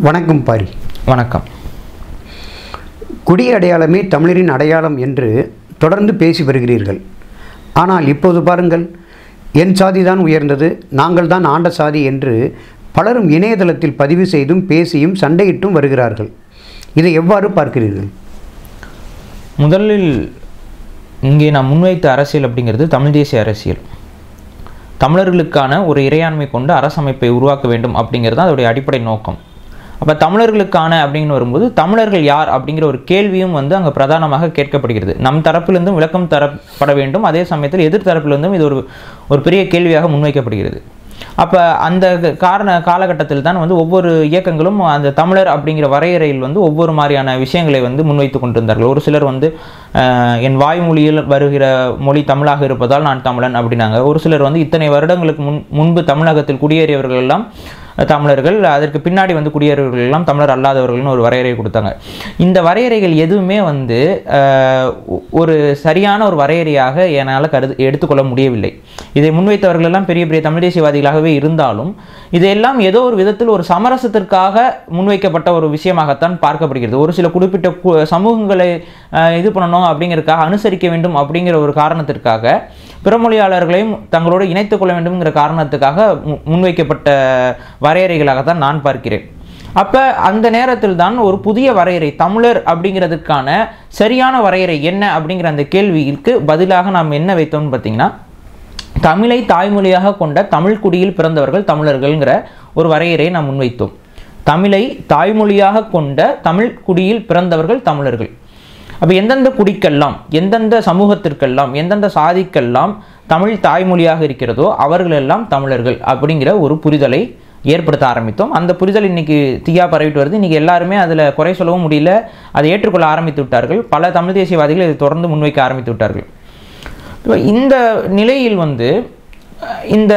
வணக்கம் பாரி வணக்கம் குடி அடையாளமே தமிழரின் அடையாளம் என்று தொடர்ந்து பேசி வருகிறீர்கள் ஆனால் இப்போது பாருங்கள் என் சாதி தான் உயர்ந்தது நாங்கள் தான் ஆண்ட சாதி என்று பலரும் இணையதளத்தில் பதிவு செய்தும் பேசியும் சண்டையிட்டும் வருகிறார்கள் இதை எவ்வாறு பார்க்கிறீர்கள் முதலில் இங்கே நான் முன்வைத்த அரசியல் அப்படிங்கிறது தமிழ் தேசிய அரசியல் தமிழர்களுக்கான ஒரு இறையாண்மை கொண்ட அரசமைப்பை உருவாக்க வேண்டும் அப்படிங்கிறது தான் அதோடைய அடிப்படை நோக்கம் அப்போ தமிழர்களுக்கான அப்படின்னு வரும்போது தமிழர்கள் யார் அப்படிங்கிற ஒரு கேள்வியும் வந்து அங்கே பிரதானமாக கேட்கப்படுகிறது நம் தரப்பிலிருந்தும் விளக்கம் தரப்பட வேண்டும் அதே சமயத்தில் எதிர் தரப்பிலிருந்தும் இது ஒரு ஒரு பெரிய கேள்வியாக முன்வைக்கப்படுகிறது அப்போ அந்த காரண காலகட்டத்தில் தான் வந்து ஒவ்வொரு இயக்கங்களும் அந்த தமிழர் அப்படிங்கிற வரையறையில் வந்து ஒவ்வொரு மாதிரியான விஷயங்களை வந்து முன்வைத்து கொண்டிருந்தார்கள் ஒரு சிலர் வந்து அஹ், என் வாய்மொழியில் வருகிற மொழி தமிழாக இருப்பதால் நான் தமிழன் அப்படின்னாங்க ஒரு சிலர் வந்து இத்தனை வருடங்களுக்கு முன் முன்பு தமிழகத்தில் குடியேறியவர்கள் எல்லாம் தமிழர்கள் அதற்கு பின்னாடி வந்து குடியேறியவர்கள் எல்லாம் தமிழர் அல்லாதவர்கள்னு ஒரு வரையறை கொடுத்தாங்க இந்த வரையறைகள் எதுவுமே வந்து அஹ், ஒ- ஒரு சரியான ஒரு வரையறையாக என்னால் கருது எடுத்துக்கொள்ள முடியவில்லை இதை முன்வைத்தவர்கள் எல்லாம் பெரிய பெரிய தமிழ் தேசியவாதிகளாகவே இருந்தாலும் இதையெல்லாம் ஏதோ ஒரு விதத்தில் ஒரு சமரசத்திற்காக முன்வைக்கப்பட்ட ஒரு விஷயமாகத்தான் பார்க்கப்படுகிறது ஒரு சில குறிப்பிட்ட கு- சமூகங்களை அஹ், இது பண்ணணும் அப்படிங்கிறதுக்காக அனுசரிக்க வேண்டும் அப்படிங்கிற ஒரு காரணத்திற்காக பிறமொழியாளர்களையும் தங்களோடு இணைத்துக் கொள்ள வேண்டும்ங்கிற காரணத்துக்காக மு- முன்வைக்கப்பட்ட வரையறைகளாகத்தான் நான் பார்க்கிறேன் அப்போ அந்த நேரத்தில் தான் ஒரு புதிய வரையறை தமிழர் அப்படிங்கிறதுக்கான சரியான வரையறை என்ன அப்படிங்கிற அந்த கேள்விக்கு பதிலாக நாம் என்ன வைத்தோம்னு பார்த்தீங்கன்னா தமிழை தாய்மொழியாக கொண்ட தமிழ் குடியில் பிறந்தவர்கள் தமிழர்கள்ங்கிற ஒரு வரையறையை நாம் முன்வைத்தோம் தமிழை தாய்மொழியாக கொண்ட தமிழ் குடியில் பிறந்தவர்கள் தமிழர்கள் அப்போ எந்தெந்த குடிக்கெல்லாம் எந்தெந்த சமூகத்திற்கெல்லாம் எந்தெந்த சாதிக்கெல்லாம் தமிழ் தாய்மொழியாக இருக்கிறதோ அவர்களெல்லாம் தமிழர்கள் அப்படிங்கிற ஒரு புரிதலை ஏற்படுத்த ஆரம்பித்தோம் அந்த புரிதல் இன்னைக்கு தீயா பரவிட்டு வருது இன்னைக்கு எல்லாருமே அதில் குறை சொல்லவும் முடியல அதை ஏற்றுக்கொள்ள ஆரம்பித்து விட்டார்கள் பல தமிழ் தேசியவாதிகள் இதை தொடர்ந்து முன்வைக்க ஆரம்பித்து விட்டார்கள் இப்ப இந்த நிலையில் வந்து அஹ், இந்த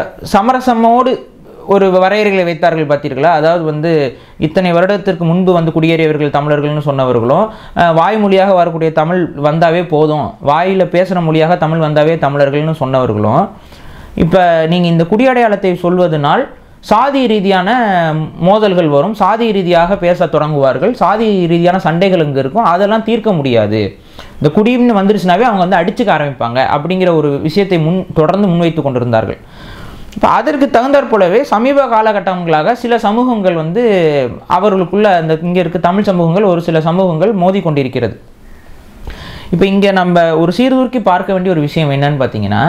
சமரசமோடு ஒரு வரையறைகளை வைத்தார்கள் பார்த்தீர்களா அதாவது வந்து இத்தனை வருடத்திற்கு முன்பு வந்து குடியேறியவர்கள் தமிழர்கள்னு சொன்னவர்களும் அஹ், வாய்மொழியாக வரக்கூடிய தமிழ் வந்தாவே போதும் வாயில் பேசுகிற மொழியாக தமிழ் வந்தாவே தமிழர்கள்னு சொன்னவர்களும் இப்போ நீங்கள் இந்த குடியடையாளத்தை சொல்வதனால் சாதி ரீதியான மோதல்கள் வரும் சாதி ரீதியாக பேசத் தொடங்குவார்கள் சாதி ரீதியான சண்டைகள் இங்கே இருக்கும் அதெல்லாம் தீர்க்க முடியாது இந்த குடின்னு வந்துருச்சுனாவே அவங்க வந்து அடிச்சுக்க ஆரம்பிப்பாங்க அப்படிங்கிற ஒரு விஷயத்தை முன் தொடர்ந்து முன்வைத்து கொண்டிருந்தார்கள் இப்போ அதற்கு தகுந்தாற் போலவே சமீப காலகட்டங்களாக சில சமூகங்கள் வந்து அவர்களுக்குள்ள அந்த இங்கே இருக்க தமிழ் சமூகங்கள் ஒரு சில சமூகங்கள் மோதி கொண்டிருக்கிறது இப்போ இங்கே நம்ம ஒரு சீர்தூக்கி பார்க்க வேண்டிய ஒரு விஷயம் என்னன்னு பார்த்தீங்கன்னா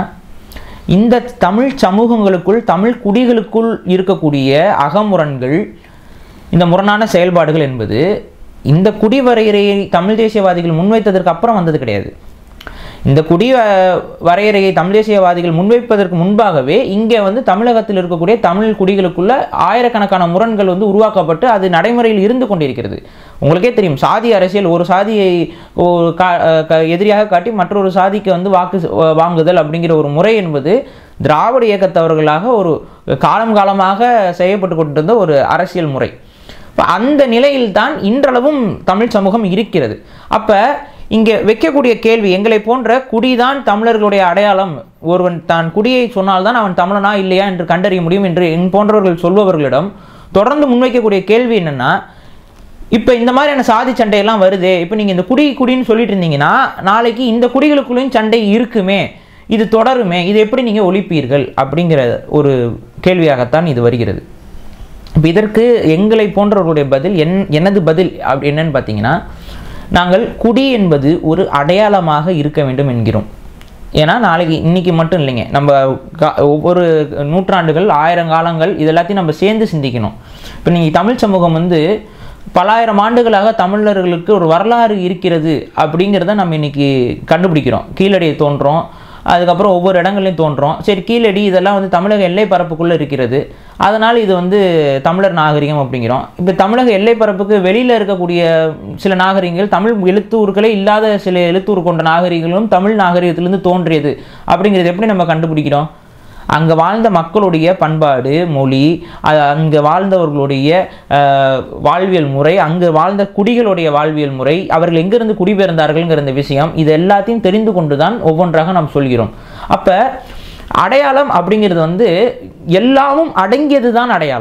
இந்த தமிழ் சமூகங்களுக்குள் தமிழ் குடிகளுக்குள் இருக்கக்கூடிய அகமுரண்கள் இந்த முரணான செயல்பாடுகள் என்பது இந்த குடி வரையறையை தமிழ் தேசியவாதிகள் முன்வைத்ததற்கு அப்புறம் வந்தது கிடையாது இந்த குடி அஹ், வரையறையை தமிழ் தேசியவாதிகள் முன்வைப்பதற்கு முன்பாகவே இங்கே வந்து தமிழகத்தில் இருக்கக்கூடிய தமிழ் குடிகளுக்குள்ள ஆயிரக்கணக்கான முரண்கள் வந்து உருவாக்கப்பட்டு அது நடைமுறையில் இருந்து கொண்டிருக்கிறது உங்களுக்கே தெரியும் சாதி அரசியல் ஒரு சாதியை ஒரு கா- அஹ், க- எதிரியாக காட்டி மற்றொரு சாதிக்கு வந்து வாக்கு ச- வா- வாங்குதல் அப்படிங்கிற ஒரு முறை என்பது திராவிட இயக்கத்தவர்களாக ஒரு காலம் காலமாக செய்யப்பட்டு கொண்டிருந்த ஒரு அரசியல் முறை இப்ப அந்த நிலையில்தான் இன்றளவும் தமிழ் சமூகம் இருக்கிறது அப்ப இங்கே வைக்கக்கூடிய கேள்வி எங்களை போன்ற குடிதான் தமிழர்களுடைய அடையாளம் ஒருவன் தான் குடியை சொன்னால்தான் அவன் தமிழனா இல்லையா என்று கண்டறிய முடியும் என்று என் போன்றவர்கள் சொல்பவர்களிடம் தொடர்ந்து முன்வைக்கக்கூடிய கேள்வி என்னன்னா இப்போ இந்த மாதிரியான சாதி சண்டையெல்லாம் வருதே இப்போ நீங்கள் இந்த குடி குடின்னு சொல்லிட்டு இருந்தீங்கன்னா நாளைக்கு இந்த குடிகளுக்குள்ளேயும் சண்டை இருக்குமே இது தொடருமே இது எப்படி நீங்கள் ஒழிப்பீர்கள் அப்படிங்கிற ஒரு கேள்வியாகத்தான் இது வருகிறது இப்போ இதற்கு எங்களை போன்றவர்களுடைய பதில் என் எனது பதில் அப்படி என்னன்னு பார்த்தீங்கன்னா நாங்கள் குடி என்பது ஒரு அடையாளமாக இருக்க வேண்டும் என்கிறோம் ஏன்னா நாளைக்கு இன்னைக்கு மட்டும் இல்லைங்க நம்ம கா- ஒவ்வொரு நூற்றாண்டுகள் ஆயிரம் காலங்கள் இது எல்லாத்தையும் நம்ம சேர்ந்து சிந்திக்கணும் இப்போ நீங்கள் தமிழ் சமூகம் வந்து பலாயிரம் ஆண்டுகளாக தமிழர்களுக்கு ஒரு வரலாறு இருக்கிறது அப்படிங்கிறத நம்ம இன்னைக்கு கண்டுபிடிக்கிறோம் கீழடியை தோன்றோம் அதுக்கப்புறம் ஒவ்வொரு இடங்கள்லையும் தோன்றோம் சரி கீழடி இதெல்லாம் வந்து தமிழக எல்லை பரப்புக்குள்ளே இருக்கிறது அதனால் இது வந்து தமிழர் நாகரிகம் அப்படிங்கிறோம் இப்போ தமிழக எல்லை பரப்புக்கு வெளியில் இருக்கக்கூடிய சில நாகரிகங்கள் தமிழ் எழுத்தூர்களே இல்லாத சில எழுத்தூர் கொண்ட நாகரிகங்களும் தமிழ் நாகரிகத்திலிருந்து தோன்றியது அப்படிங்கிறது எப்படி நம்ம கண்டுபிடிக்கிறோம் அங்கே வாழ்ந்த மக்களுடைய பண்பாடு மொழி அங்கே வாழ்ந்தவர்களுடைய அஹ், வாழ்வியல் முறை அங்கு வாழ்ந்த குடிகளுடைய வாழ்வியல் முறை அவர்கள் எங்கிருந்து குடிபெயர்ந்தார்கள்ங்கிற இந்த விஷயம் இது எல்லாத்தையும் தெரிந்து கொண்டு தான் ஒவ்வொன்றாக நாம் சொல்கிறோம் அப்போ அடையாளம் அப்படிங்கிறது வந்து எல்லாமும் அடங்கியது தான் அடையாளம்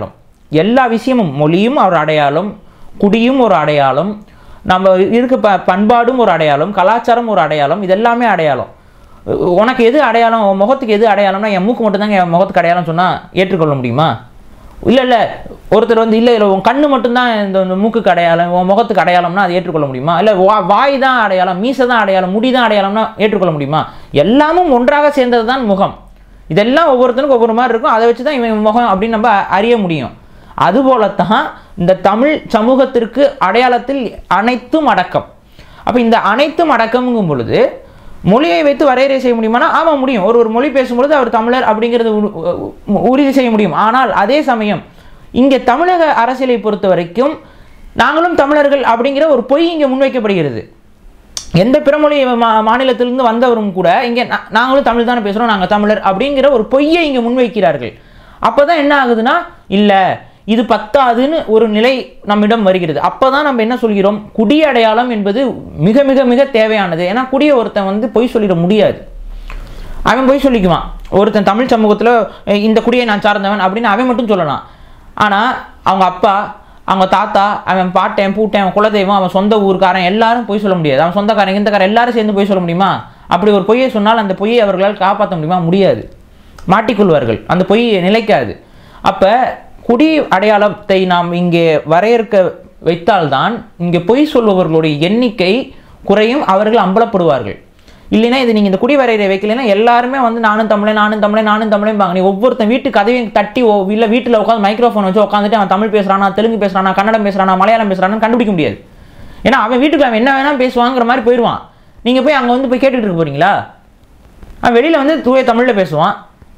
எல்லா விஷயமும் மொழியும் ஒரு அடையாளம் குடியும் ஒரு அடையாளம் நம்ம இருக்க ப பண்பாடும் ஒரு அடையாளம் கலாச்சாரம் ஒரு அடையாளம் இது எல்லாமே அடையாளம் உ- உனக்கு எது அடையாளம் உன் முகத்துக்கு எது அடையாளம்னா என் மூக்கு மட்டும்தாங்க என் முகத்துக்கு அடையாளம் சொன்னால் ஏற்றுக்கொள்ள முடியுமா இல்லை இல்லை ஒருத்தர் வந்து இல்லை இல்லை உன் கண்ணு மட்டும்தான் இந்த இந்த மூக்குக்கு அடையாளம் உன் முகத்துக்கு அடையாளம்னா அது ஏற்றுக்கொள்ள முடியுமா இல்லை வா வாய் தான் அடையாளம் மீசை தான் அடையாளம் முடி தான் அடையாளம்னா ஏற்றுக்கொள்ள முடியுமா எல்லாமும் ஒன்றாக சேர்ந்தது தான் முகம் இதெல்லாம் ஒவ்வொருத்தனுக்கும் ஒவ்வொரு மாதிரி இருக்கும் அதை வச்சு தான் இவன் முகம் அப்படின்னு நம்ம அறிய முடியும் அதுபோலத்தான் இந்த தமிழ் சமூகத்திற்கு அடையாளத்தில் அனைத்தும் அடக்கம் அப்போ இந்த அனைத்தும் அடக்கம்ங்கும் பொழுது மொழியை வைத்து வரையறை செய்ய முடியுமானா ஆமாம் முடியும் ஒரு ஒரு மொழி பேசும்பொழுது அவர் தமிழர் அப்படிங்கிறது உறு- உ- உறுதி செய்ய முடியும் ஆனால் அதே சமயம் இங்கே தமிழக அரசியலை பொறுத்த வரைக்கும் நாங்களும் தமிழர்கள் அப்படிங்கிற ஒரு பொய் இங்கே முன்வைக்கப்படுகிறது எந்த பிறமொழி மா மாநிலத்திலிருந்து வந்தவரும் கூட இங்கே நா- நாங்களும் தமிழ் தானே பேசுகிறோம் நாங்கள் தமிழர் அப்படிங்கிற ஒரு பொய்யை இங்கே முன்வைக்கிறார்கள் அப்போ தான் என்ன ஆகுதுன்னா இல்லை இது பத்தாதுன்னு ஒரு நிலை நம்மிடம் வருகிறது அப்போ தான் நம்ம என்ன சொல்கிறோம் குடி அடையாளம் என்பது மிக மிக மிக தேவையானது ஏன்னா குடிய ஒருத்தன் வந்து பொய் சொல்லிட முடியாது அவன் போய் சொல்லிக்குவான் ஒருத்தன் தமிழ் சமூகத்தில் இந்த குடியை நான் சார்ந்தவன் அப்படின்னு அவன் மட்டும் சொல்லலாம் ஆனால் அவங்க அப்பா அவங்க தாத்தா அவன் பாட்டன் பூட்டன் அவன் குலதெய்வம் அவன் சொந்த ஊருக்காரன் எல்லாரும் போய் சொல்ல முடியாது அவன் சொந்தக்காரன் இந்தக்காரன் எல்லாரும் சேர்ந்து போய் சொல்ல முடியுமா அப்படி ஒரு பொய்யை சொன்னால் அந்த பொய்யை அவர்களால் காப்பாற்ற முடியுமா முடியாது மாட்டிக்கொள்வார்கள் அந்த பொய் நிலைக்காது அப்போ குடி அடையாளத்தை நாம் இங்கே வரையறுக்க வைத்தால்தான் இங்கே பொய் சொல்பவர்களுடைய எண்ணிக்கை குறையும் அவர்கள் அம்பலப்படுவார்கள் இல்லைன்னா இது நீங்கள் இந்த குடி வரையறை வைக்கலைன்னா எல்லாருமே வந்து நானும் தமிழன் நானும் தமிழன் நானும் தமிழன் பாங்க நீ ஒவ்வொருத்தன் வீட்டு கதவையும் தட்டி ஓ இல்லை வீட்டில் உட்காந்து மைக்ரோஃபோன் வச்சு உட்காந்துட்டு அவன் தமிழ் பேசுறானா தெலுங்கு பேசுறானா கன்னடம் பேசுறானா மலையாளம் பேசுறானு கண்டுபிடிக்க முடியாது ஏன்னா அவன் வீட்டுக்கு அவன் என்ன வேணா பேசுவாங்கிற மாதிரி போயிடுவான் நீங்கள் போய் அங்கே வந்து போய் கேட்டுட்டு இருக்க போறீங்களா அவன் வெளியில் வந்து தூய தமிழில் பேசுவான்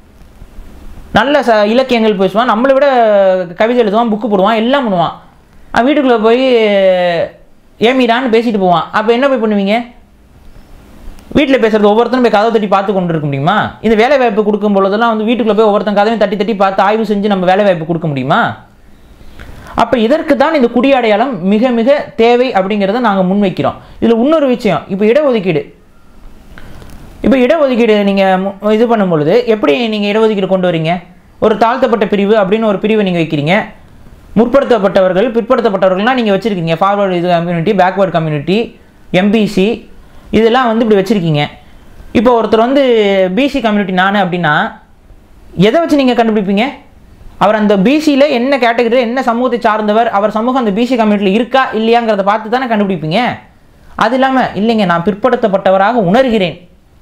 நல்ல ச இலக்கியங்கள் பேசுவான் நம்மளை விட கவிதை எழுதுவான் புக்கு போடுவான் எல்லாம் பண்ணுவான் அவன் வீட்டுக்குள்ளே போய் ஏமிடான்னு பேசிட்டு போவான் அப்போ என்ன போய் பண்ணுவீங்க வீட்டில் பேசுறது ஒவ்வொருத்தரும் போய் கதவை தட்டி பார்த்து கொண்டு இருக்க முடியுமா இந்த வேலை வாய்ப்பு கொடுக்கும் பொழுதெல்லாம் வந்து வீட்டுக்குள்ள போய் ஒவ்வொருத்தன் கதவையும் தட்டி தட்டி பார்த்து ஆய்வு செஞ்சு நம்ம வேலை வாய்ப்பு கொடுக்க முடியுமா அப்போ இதற்கு தான் இந்த குடி அடையாளம் மிக மிக தேவை அப்படிங்கிறத நாங்கள் முன்வைக்கிறோம் இதில் இன்னொரு விஷயம் இப்போ இடஒதுக்கீடு இப்போ இடஒதுக்கீடு நீங்கள் இது பண்ணும் பொழுது எப்படி நீங்கள் இடஒதுக்கீடு கொண்டு வரீங்க ஒரு தாழ்த்தப்பட்ட பிரிவு அப்படின்னு ஒரு பிரிவை நீங்கள் வைக்கிறீங்க முற்படுத்தப்பட்டவர்கள் பிற்படுத்தப்பட்டவர்கள்லாம் நீங்கள் வச்சுருக்கீங்க ஃபார்வர்டு இது கம்யூனிட்டி பேக்வேர்டு கம்யூனிட்டி எம்பிசி இதெல்லாம் வந்து இப்படி வச்சுருக்கீங்க இப்போ ஒருத்தர் வந்து பிசி கம்யூனிட்டி நான் அப்படின்னா எதை வச்சு நீங்கள் கண்டுபிடிப்பீங்க அவர் அந்த பிசியில் என்ன கேட்டகரி என்ன சமூகத்தை சார்ந்தவர் அவர் சமூகம் அந்த பிசி கம்யூனிட்டியில் இருக்கா இல்லையாங்கிறத பார்த்து தானே கண்டுபிடிப்பீங்க அது இல்லாமல் இல்லைங்க நான் பிற்படுத்தப்பட்டவராக உணர்கிறேன்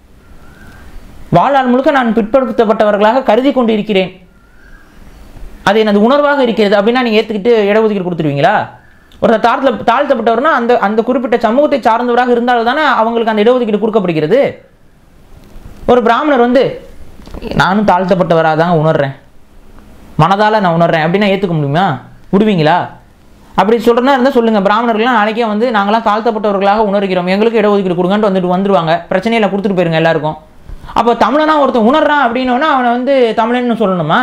வாழ்நாள் முழுக்க நான் பிற்படுத்தப்பட்டவர்களாக கருதி கொண்டு இருக்கிறேன் அது எனது உணர்வாக இருக்கிறது அப்படின்னா நீங்கள் ஏற்றுக்கிட்டு இடஒதுக்கீடு கொடுத்துருவீங்களா ஒருத்தர் தாழ்த்த தாழ்த்தப்பட்டவர்னா அந்த அந்த குறிப்பிட்ட சமூகத்தை சார்ந்தவராக இருந்தால் தானே அவங்களுக்கு அந்த இடஒதுக்கீடு கொடுக்கப்படுகிறது ஒரு பிராமணர் வந்து நானும் தாழ்த்தப்பட்டவராக தாங்க உணர்றேன் மனதால் நான் உணர்றேன் அப்படின்னா ஏற்றுக்க முடியுமா விடுவீங்களா அப்படி சொல்கிறனா இருந்தால் சொல்லுங்கள் பிராமணர்கள்லாம் நாளைக்கே வந்து நாங்களாம் தாழ்த்தப்பட்டவர்களாக உணர்கிறோம் எங்களுக்கு இடஒதுக்கீடு கொடுங்கன்ட்டு வந்துட்டு வந்துருவாங்க பிரச்சனையில் கொடுத்துட்டு போயிருங்க எல்லாருக்கும் அப்போ தமிழனா ஒருத்தன் உணர்றான் அப்படின்னோன்னா அவனை வந்து தமிழன்னு சொல்லணுமா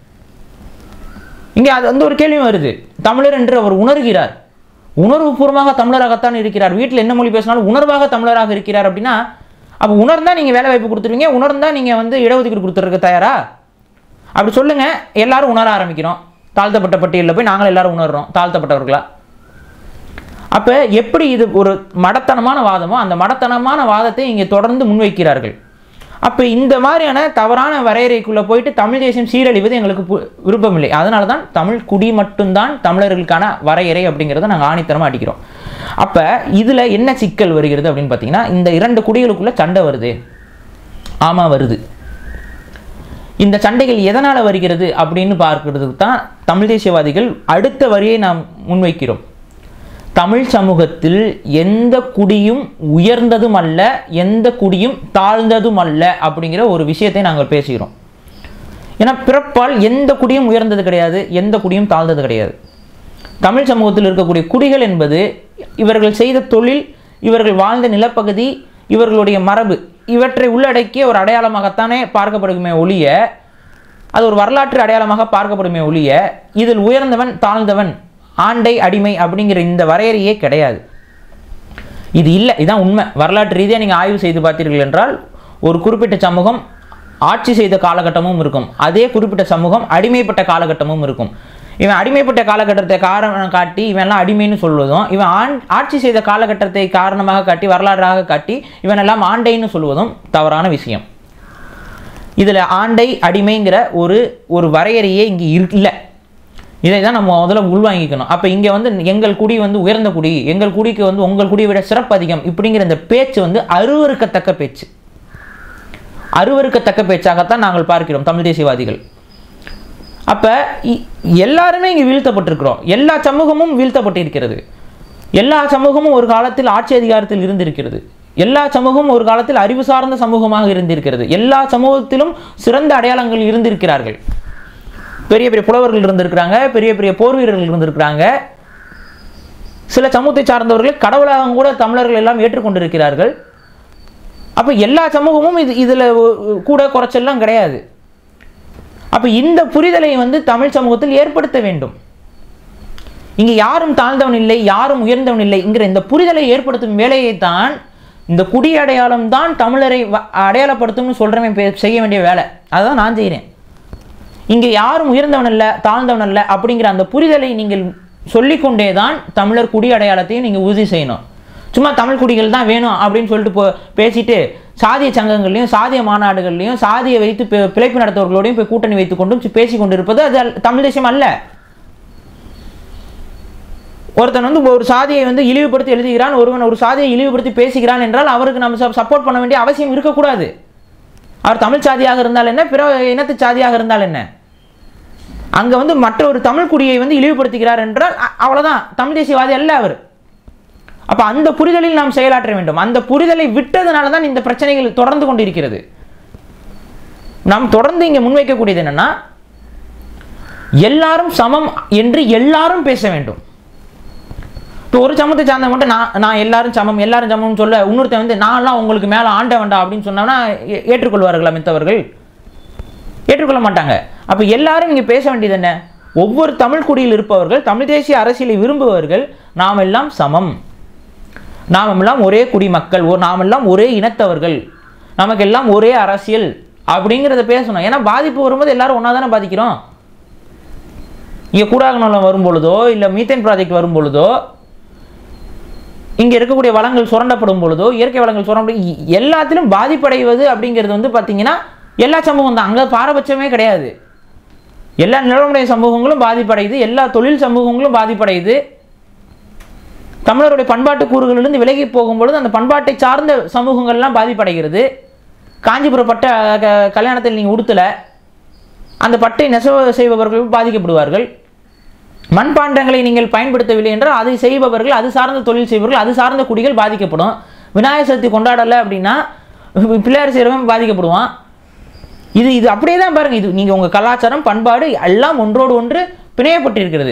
இங்கே அது வந்து ஒரு கேள்வி வருது தமிழர் என்று அவர் உணர்கிறார் உணர்வுபூர்வமாக தமிழராகத்தான் இருக்கிறார் வீட்டில் என்ன மொழி பேசினாலும் உணர்வாக தமிழராக இருக்கிறார் அப்படின்னா அப்போ உணர்ந்தா நீங்கள் வேலை வாய்ப்பு கொடுத்துருவீங்க உணர்ந்தா நீங்கள் வந்து இடஒதுக்கீடு கொடுத்துருக்க தயாரா அப்படி சொல்லுங்க எல்லாரும் உணர ஆரம்பிக்கிறோம் தாழ்த்தப்பட்ட பட்டியலில் போய் நாங்கள் எல்லாரும் உணர்றோம் தாழ்த்தப்பட்டவர்களா அப்போ எப்படி இது ஒரு மடத்தனமான வாதமோ அந்த மடத்தனமான வாதத்தை இங்கே தொடர்ந்து முன்வைக்கிறார்கள் அப்போ இந்த மாதிரியான தவறான வரையறைக்குள்ளே போயிட்டு தமிழ் தேசியம் சீரழிவது எங்களுக்கு பு- விருப்பமில்லை அதனால தான் தமிழ் குடி மட்டும்தான் தமிழர்களுக்கான வரையறை அப்படிங்கிறத நாங்கள் ஆணித்தரமாக அடிக்கிறோம் அப்போ இதில் என்ன சிக்கல் வருகிறது அப்படின்னு பார்த்தீங்கன்னா இந்த இரண்டு குடிகளுக்குள்ள சண்டை வருது ஆமாம் வருது இந்த சண்டைகள் எதனால் வருகிறது அப்படின்னு பார்க்கிறதுக்கு தான் தமிழ் தேசியவாதிகள் அடுத்த வரியை நாம் முன்வைக்கிறோம் தமிழ் சமூகத்தில் எந்த குடியும் உயர்ந்ததும் அல்ல எந்த குடியும் தாழ்ந்ததும் அல்ல அப்படிங்கிற ஒரு விஷயத்தை நாங்கள் பேசுகிறோம் ஏன்னா பிறப்பால் எந்த குடியும் உயர்ந்தது கிடையாது எந்த குடியும் தாழ்ந்தது கிடையாது தமிழ் சமூகத்தில் இருக்கக்கூடிய குடிகள் என்பது இவர்கள் செய்த தொழில் இவர்கள் வாழ்ந்த நிலப்பகுதி இவர்களுடைய மரபு இவற்றை உள்ளடக்கிய ஒரு அடையாளமாகத்தானே பார்க்கப்படுமே ஒழிய அது ஒரு வரலாற்று அடையாளமாக பார்க்கப்படுமே ஒழிய இதில் உயர்ந்தவன் தாழ்ந்தவன் ஆண்டை அடிமை அப்படிங்கிற இந்த வரையறையே கிடையாது இது இல்லை இதான் உண்மை வரலாற்று ரீதியாக நீங்கள் ஆய்வு செய்து பார்த்தீர்கள் என்றால் ஒரு குறிப்பிட்ட சமூகம் ஆட்சி செய்த காலகட்டமும் இருக்கும் அதே குறிப்பிட்ட சமூகம் அடிமைப்பட்ட காலகட்டமும் இருக்கும் இவன் அடிமைப்பட்ட காலகட்டத்தை காரணம் காட்டி இவன்லாம் அடிமைன்னு சொல்வதும் இவன் ஆண் ஆட்சி செய்த காலகட்டத்தை காரணமாக காட்டி வரலாறாக காட்டி இவன் எல்லாம் ஆண்டைன்னு சொல்வதும் தவறான விஷயம் இதில் ஆண்டை அடிமைங்கிற ஒரு ஒரு வரையறையே இங்கே இல்லை இதை தான் நம்ம முதல்ல உள்வாங்கிக்கணும் அப்போ இங்கே வந்து எங்கள் குடி வந்து உயர்ந்த குடி எங்கள் குடிக்கு வந்து உங்கள் குடியை விட சிறப்பு அதிகம் இப்படிங்கிற இந்த பேச்சு வந்து அருவருக்கத்தக்க பேச்சு அருவருக்கத்தக்க பேச்சாகத்தான் நாங்கள் பார்க்கிறோம் தமிழ் தேசியவாதிகள் அப்போ எல்லாருமே இங்கே வீழ்த்தப்பட்டிருக்கிறோம் எல்லா சமூகமும் வீழ்த்தப்பட்டிருக்கிறது எல்லா சமூகமும் ஒரு காலத்தில் ஆட்சி அதிகாரத்தில் இருந்திருக்கிறது எல்லா சமூகமும் ஒரு காலத்தில் அறிவு சார்ந்த சமூகமாக இருந்திருக்கிறது எல்லா சமூகத்திலும் சிறந்த அடையாளங்கள் இருந்திருக்கிறார்கள் பெரிய பெரிய புலவர்கள் இருந்திருக்கிறாங்க பெரிய பெரிய போர் வீரர்கள் இருந்திருக்கிறாங்க சில சமூகத்தை சார்ந்தவர்கள் கடவுளாக கூட தமிழர்கள் எல்லாம் ஏற்றுக்கொண்டிருக்கிறார்கள் அப்போ எல்லா சமூகமும் இது இதில் கூட குறைச்செல்லாம் கிடையாது அப்போ இந்த புரிதலை வந்து தமிழ் சமூகத்தில் ஏற்படுத்த வேண்டும் இங்கே யாரும் தாழ்ந்தவன் இல்லை யாரும் உயர்ந்தவன் இல்லைங்கிற இந்த புரிதலை ஏற்படுத்தும் வேலையை தான் இந்த குடி அடையாளம் தான் தமிழரை வ- அடையாளப்படுத்தும்னு சொல்கிறவன் பே- செய்ய வேண்டிய வேலை அதுதான் நான் செய்கிறேன் இங்கே யாரும் உயர்ந்தவன் அல்ல தாழ்ந்தவன் அல்ல அப்படிங்கிற அந்த புரிதலை நீங்கள் சொல்லிக்கொண்டே தான் தமிழர் குடி அடையாளத்தையும் நீங்கள் உறுதி செய்யணும் சும்மா தமிழ் குடிகள் தான் வேணும் அப்படின்னு சொல்லிட்டு போ பேசிட்டு சாதிய சங்கங்கள்லையும் சாதிய மாநாடுகள்லையும் சாதியை வைத்து பி- பிழைப்பு நடத்தவர்களோடையும் போய் கூட்டணி வைத்துக் கொண்டும் பேசி கொண்டிருப்பது அது அல்- தமிழ் தேசம் அல்ல ஒருத்தன் வந்து ஒரு சாதியை வந்து இழிவுபடுத்தி எழுதுகிறான் ஒருவன் ஒரு சாதியை இழிவுபடுத்தி பேசுகிறான் என்றால் அவருக்கு நம்ம சப்போர்ட் பண்ண வேண்டிய அவசியம் இருக்கக்கூடாது அவர் தமிழ் சாதியாக இருந்தால் என்ன பிற இனத்து சாதியாக இருந்தால் என்ன அங்க வந்து மற்ற ஒரு தமிழ் குடியை வந்து இழிவுபடுத்துகிறார் என்றால் அ- அவ்வளவுதான் தமிழ் தேசியவாதி அல்ல அவர் அப்ப அந்த புரிதலில் நாம் செயலாற்ற வேண்டும் அந்த புரிதலை விட்டதுனால தான் இந்த பிரச்சனைகள் தொடர்ந்து கொண்டிருக்கிறது நாம் தொடர்ந்து இங்க முன்வைக்கக்கூடியது என்னன்னா எல்லாரும் சமம் என்று எல்லாரும் பேச வேண்டும் இப்போ ஒரு சமத்தை சார்ந்த மட்டும் நான் நான் எல்லாரும் சமம் எல்லாரும் சமம்னு சொல்ல இன்னொருத்தன் வந்து நான்லாம் உங்களுக்கு மேலே ஆண்ட வேண்டாம் அப்படின்னு சொன்னோம்னா ஏ- ஏற்றுக்கொள்வார்களா மித்தவர்கள் ஏற்றுக்கொள்ள மாட்டாங்க அப்போ எல்லாரும் இங்கே பேச வேண்டியது என்ன ஒவ்வொரு தமிழ் குடியில் இருப்பவர்கள் தமிழ் தேசிய அரசியலை விரும்புபவர்கள் நாம் எல்லாம் சமம் நாம் எல்லாம் ஒரே குடிமக்கள் ஓ நாம் எல்லாம் ஒரே இனத்தவர்கள் நமக்கெல்லாம் ஒரே அரசியல் அப்படிங்கிறத பேசணும் ஏன்னா பாதிப்பு வரும்போது எல்லாரும் ஒன்றா தானே பாதிக்கிறோம் இங்கே கூடாகநலம் வரும் பொழுதோ இல்லை மீத்தேன் ப்ராஜெக்ட் வரும் பொழுதோ இங்கே இருக்கக்கூடிய வளங்கள் சுரண்டப்படும் பொழுதோ இயற்கை வளங்கள் சுரண்டப்படும் இ- எல்லாத்திலும் பாதிப்படைவது அப்படிங்கிறது வந்து பார்த்தீங்கன்னா எல்லா சமூகம் தான் அங்கே பாரபட்சமே கிடையாது எல்லா நிலவுடைய சமூகங்களும் பாதிப்படையுது எல்லா தொழில் சமூகங்களும் பாதிப்படையுது தமிழருடைய பண்பாட்டு கூறுகளிலிருந்து விலகி போகும்பொழுது அந்த பண்பாட்டை சார்ந்த சமூகங்கள்லாம் பாதிப்படைகிறது காஞ்சிபுரம் பட்ட க- கல்யாணத்தில் நீங்கள் உடுத்தலை அந்த பட்டை நெசவு செய்பவர்கள் பாதிக்கப்படுவார்கள் மண்பாண்டங்களை நீங்கள் பயன்படுத்தவில்லை என்றால் அதை செய்பவர்கள் அது சார்ந்த தொழில் செய்பவர்கள் அது சார்ந்த குடிகள் பாதிக்கப்படும் விநாயகர் சதுர்த்தி கொண்டாடலை அப்படின்னா பிள்ளையார் செய்கிறவன் பாதிக்கப்படுவான் இது இது அப்படியே தான் பாருங்க இது நீங்கள் உங்கள் கலாச்சாரம் பண்பாடு எல்லாம் ஒன்றோடு ஒன்று பிணையப்பட்டிருக்கிறது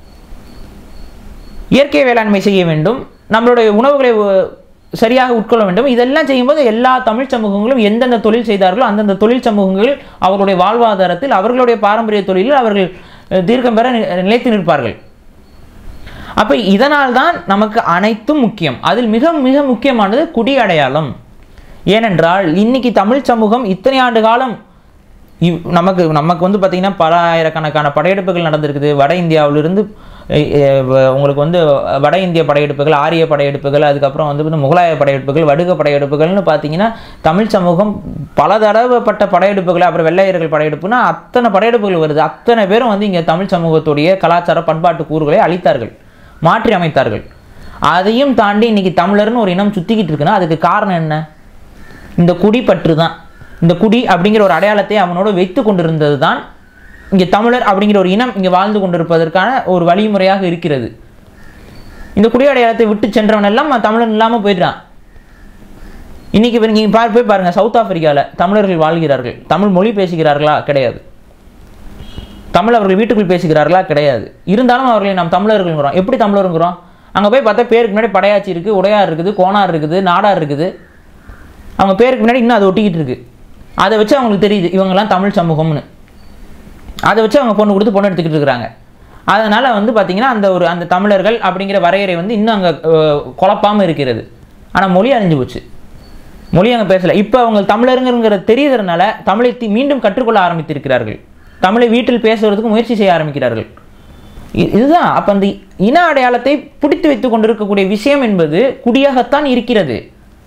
இயற்கை வேளாண்மை செய்ய வேண்டும் நம்மளுடைய உணவுகளை உ- சரியாக உட்கொள்ள வேண்டும் இதெல்லாம் செய்யும்போது எல்லா தமிழ் சமூகங்களும் எந்தெந்த தொழில் செய்தார்களோ அந்தந்த தொழில் சமூகங்கள் அவர்களுடைய வாழ்வாதாரத்தில் அவர்களுடைய பாரம்பரிய தொழிலில் அவர்கள் அஹ், தீர்க்கம் பெற நி- நிலைத்து நிற்பார்கள் அப்போ இதனால் தான் நமக்கு அனைத்தும் முக்கியம் அதில் மிக மிக முக்கியமானது குடி அடையாளம் ஏனென்றால் இன்னைக்கு தமிழ் சமூகம் இத்தனை ஆண்டு காலம் இவ் நமக்கு நமக்கு வந்து பார்த்திங்கன்னா பல ஆயிரக்கணக்கான படையெடுப்புகள் நடந்திருக்குது வட இந்தியாவிலிருந்து எ- எ- வ- உங்களுக்கு வந்து வட இந்திய படையெடுப்புகள் ஆரிய படையெடுப்புகள் அதுக்கப்புறம் வந்து வந்து முகலாய படையெடுப்புகள் வடுக படையெடுப்புகள்னு பார்த்தீங்கன்னா தமிழ் சமூகம் பல தடவைப்பட்ட படையெடுப்புகள் அப்புறம் வெள்ளையர்கள் படையெடுப்புனா அத்தனை படையெடுப்புகள் வருது அத்தனை பேரும் வந்து இங்கே தமிழ் சமூகத்துடைய கலாச்சார பண்பாட்டு கூறுகளை அளித்தார்கள் மாற்றி அமைத்தார்கள் அதையும் தாண்டி இன்னைக்கு தமிழர்னு ஒரு இனம் சுற்றிக்கிட்டு இருக்குன்னா அதுக்கு காரணம் என்ன இந்த குடிப்பற்று தான் இந்த குடி அப்படிங்கிற ஒரு அடையாளத்தை அவனோடு வைத்து கொண்டிருந்தது தான் இங்கே தமிழர் அப்படிங்கிற ஒரு இனம் இங்கே வாழ்ந்து கொண்டிருப்பதற்கான ஒரு வழிமுறையாக இருக்கிறது இந்த குடி அடையாளத்தை விட்டு சென்றவன் எல்லாம் தமிழன் இல்லாமல் போயிடுறான் இன்னைக்கு இப்போ நீங்கள் பார் போய் பாருங்கள் சவுத் ஆப்பிரிக்காவில் தமிழர்கள் வாழ்கிறார்கள் தமிழ் மொழி பேசுகிறார்களா கிடையாது தமிழ் அவர்கள் வீட்டுக்குள் பேசுகிறார்களா கிடையாது இருந்தாலும் அவர்களை நாம் தமிழர்கள்ங்கிறோம் எப்படி தமிழருங்கிறோம் அங்கே போய் பார்த்தா பேருக்கு முன்னாடி படையாச்சி இருக்குது உடையார் இருக்குது கோனார் இருக்குது நாடார் இருக்குது அவங்க பேருக்கு முன்னாடி இன்னும் அது ஒட்டிக்கிட்டு இருக்கு அதை வச்சு அவங்களுக்கு தெரியுது இவங்கெல்லாம் தமிழ் சமூகம்னு அதை வச்சு அவங்க பொண்ணு கொடுத்து பொண்ணு எடுத்துக்கிட்டு இருக்கிறாங்க அதனால் வந்து பார்த்திங்கன்னா அந்த ஒரு அந்த தமிழர்கள் அப்படிங்கிற வரையறை வந்து இன்னும் அங்கே குழப்பாமல் இருக்கிறது ஆனால் மொழி அழிஞ்சு போச்சு மொழி அங்கே பேசலை இப்போ அவங்க தமிழருங்கிற தெரியுறதுனால தமிழை தி- மீண்டும் கற்றுக்கொள்ள ஆரம்பித்திருக்கிறார்கள் தமிழை வீட்டில் பேசுவதற்கு முயற்சி செய்ய ஆரம்பிக்கிறார்கள் இ- இதுதான் அப்போ அந்த இன அடையாளத்தை பிடித்து வைத்து கொண்டிருக்கக்கூடிய விஷயம் என்பது குடியாகத்தான் இருக்கிறது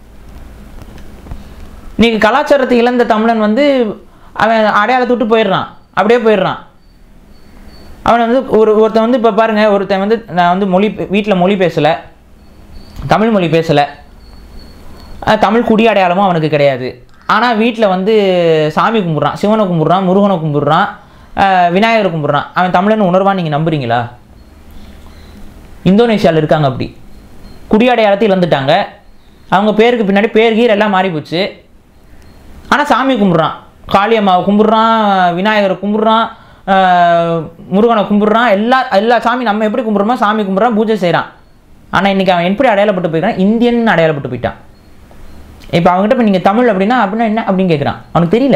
இன்னைக்கு கலாச்சாரத்தை இழந்த தமிழன் வந்து அவன் அடையாளத்தை விட்டு போயிடுறான் அப்படியே போயிடுறான் அவன் வந்து ஒரு ஒருத்தன் வந்து இப்போ பாருங்க ஒருத்தன் வந்து நான் வந்து மொழி வீட்டில் மொழி பேசலை தமிழ் மொழி பேசலை தமிழ் குடி அடையாளமும் அவனுக்கு கிடையாது ஆனால் வீட்டில் வந்து சாமி கும்பிட்றான் சிவனை கும்பிட்றான் முருகனை கும்பிட்றான் அஹ் விநாயகரை கும்பிட்றான் அவன் தமிழன் உணர்வான் நீங்கள் நம்புறீங்களா இந்தோனேஷியாவில் இருக்காங்க அப்படி குடி அடையாளத்தை இழந்துட்டாங்க அவங்க பேருக்கு பின்னாடி பேர் கீர் எல்லாம் மாறி போச்சு ஆனால் சாமி கும்பிட்றான் காளியம்மாவை கும்பிட்றான் விநாயகரை கும்பிட்றான் ஆஹ் முருகனை கும்பிட்றான் எல்லா எல்லா சாமி நம்ம எப்படி கும்பிட்றோமோ சாமி கும்பிட்றான் பூஜை செய்கிறான் ஆனால் இன்றைக்கி அவன் எப்படி அடையாளப்பட்டு போயிருக்கான் இந்தியன் அடையாளப்பட்டு போயிட்டான் இப்போ அவங்ககிட்ட இப்போ நீங்கள் தமிழ் அப்படின்னா அப்படின்னா என்ன அப்படின்னு கேட்குறான் அவனுக்கு தெரியல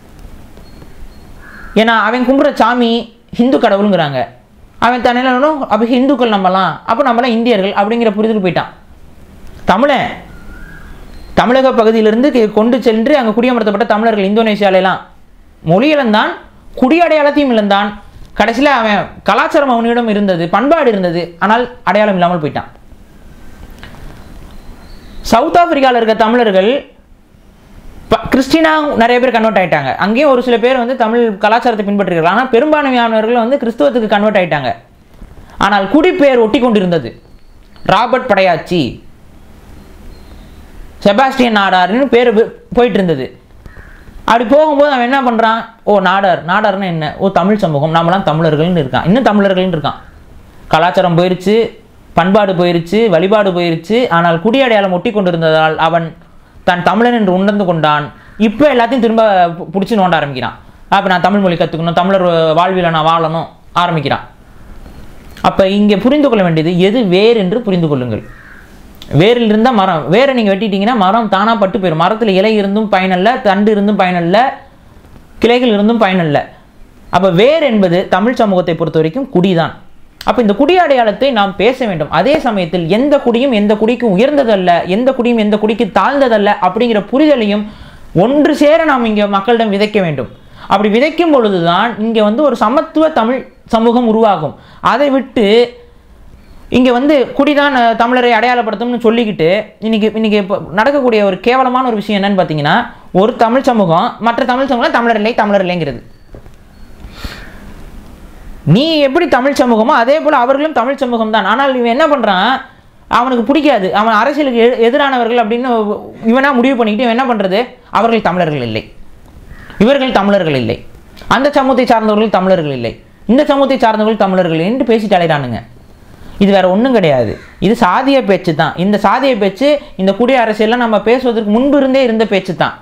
ஏன்னா அவன் கும்பிட்ற சாமி ஹிந்து கடவுளுங்கிறாங்க அவன் தன்னிலும் அப்போ ஹிந்துக்கள் நம்பலாம் அப்போ நம்மளாம் இந்தியர்கள் அப்படிங்கிற புரிதல் போயிட்டான் தமிழன் தமிழக பகுதியிலிருந்து கி- கொண்டு சென்று அங்கே குடியமர்த்தப்பட்ட தமிழர்கள் இந்தோனேசியாலெல்லாம் மொழி இழந்தான் குடி அடையாளத்தையும் இழந்தான் கடைசியில் அவன் கலாச்சாரம் அவனிடம் இருந்தது பண்பாடு இருந்தது ஆனால் அடையாளம் இல்லாமல் போயிட்டான் சவுத் ஆப்பிரிக்காவில் இருக்க தமிழர்கள் ப- கிறிஸ்டினா நிறைய பேர் கன்வெர்ட் ஆயிட்டாங்க அங்கேயும் ஒரு சில பேர் வந்து தமிழ் கலாச்சாரத்தை பின்பற்றுகிறார்கள் ஆனால் பெரும்பான்மையானவர்கள் வந்து கிறிஸ்துவத்துக்கு கன்வெர்ட் ஆயிட்டாங்க ஆனால் குடிப்பெயர் ஒட்டி கொண்டிருந்தது ராபர்ட் படையாச்சி செபாஸ்டியன் நாடார்னு பேர் பே- போயிட்டு இருந்தது அப்படி போகும்போது அவன் என்ன பண்ணுறான் ஓ நாடார் நாடார்னா என்ன ஓ தமிழ் சமூகம் நாமெல்லாம் தமிழர்கள்னு இருக்கான் இன்னும் தமிழர்கள்னு இருக்கான் கலாச்சாரம் போயிருச்சு பண்பாடு போயிருச்சு வழிபாடு போயிருச்சு ஆனால் குடியடையாளம் ஒட்டி கொண்டிருந்ததால் அவன் தன் தமிழன் என்று உணர்ந்து கொண்டான் இப்போ எல்லாத்தையும் திரும்ப பிடிச்சி நோண்ட ஆரம்பிக்கிறான் அப்போ நான் தமிழ் மொழி கற்றுக்கணும் தமிழர் வாழ்வில் நான் வாழணும் ஆரம்பிக்கிறான் அப்போ இங்கே புரிந்து கொள்ள வேண்டியது எது வேர் என்று புரிந்து கொள்ளுங்கள் வேரில் இருந்தால் மரம் வேரை நீங்கள் வெட்டிட்டீங்கன்னா மரம் தானாக பட்டு போயிடும் மரத்தில் இலை இருந்தும் பயனல்ல தண்டு இருந்தும் பயனல்ல கிளைகள் இருந்தும் பயனல்ல அப்போ வேர் என்பது தமிழ் சமூகத்தை பொறுத்த வரைக்கும் குடிதான் அப்போ இந்த குடி அடையாளத்தை நாம் பேச வேண்டும் அதே சமயத்தில் எந்த குடியும் எந்த குடிக்கும் உயர்ந்ததல்ல எந்த குடியும் எந்த குடிக்கு தாழ்ந்ததல்ல அப்படிங்கிற புரிதலையும் ஒன்று சேர நாம் இங்கே மக்களிடம் விதைக்க வேண்டும் அப்படி விதைக்கும் பொழுதுதான் இங்கே வந்து ஒரு சமத்துவ தமிழ் சமூகம் உருவாகும் அதை விட்டு இங்கே வந்து குடிதான் அஹ், தமிழரை அடையாளப்படுத்தும்னு சொல்லிக்கிட்டு இன்னைக்கு இன்னைக்கு இப்போ நடக்கக்கூடிய ஒரு கேவலமான ஒரு விஷயம் என்னன்னு பார்த்தீங்கன்னா ஒரு தமிழ் சமூகம் மற்ற தமிழ் சமூகம் தமிழர் இல்லை தமிழர் இல்லைங்கிறது நீ எப்படி தமிழ் சமூகமோ அதே போல் அவர்களும் தமிழ் சமூகம் தான் ஆனால் இவன் என்ன பண்ணுறான் அவனுக்கு பிடிக்காது அவன் அரசியலுக்கு எ- எதிரானவர்கள் அப்படின்னு இவனா முடிவு பண்ணிக்கிட்டு இவன் என்ன பண்ணுறது அவர்கள் தமிழர்கள் இல்லை இவர்கள் தமிழர்கள் இல்லை அந்த சமூகத்தை சார்ந்தவர்கள் தமிழர்கள் இல்லை இந்த சமூகத்தை சார்ந்தவர்கள் தமிழர்கள் என்று பேசிட்டு அலைகிறானுங்க இது வேற ஒன்றும் கிடையாது இது சாதிய பேச்சு தான் இந்த சாதிய பேச்சு இந்த குடி அரசியல்லாம் நம்ம பேசுவதற்கு முன்பு இருந்தே இருந்த பேச்சு தான்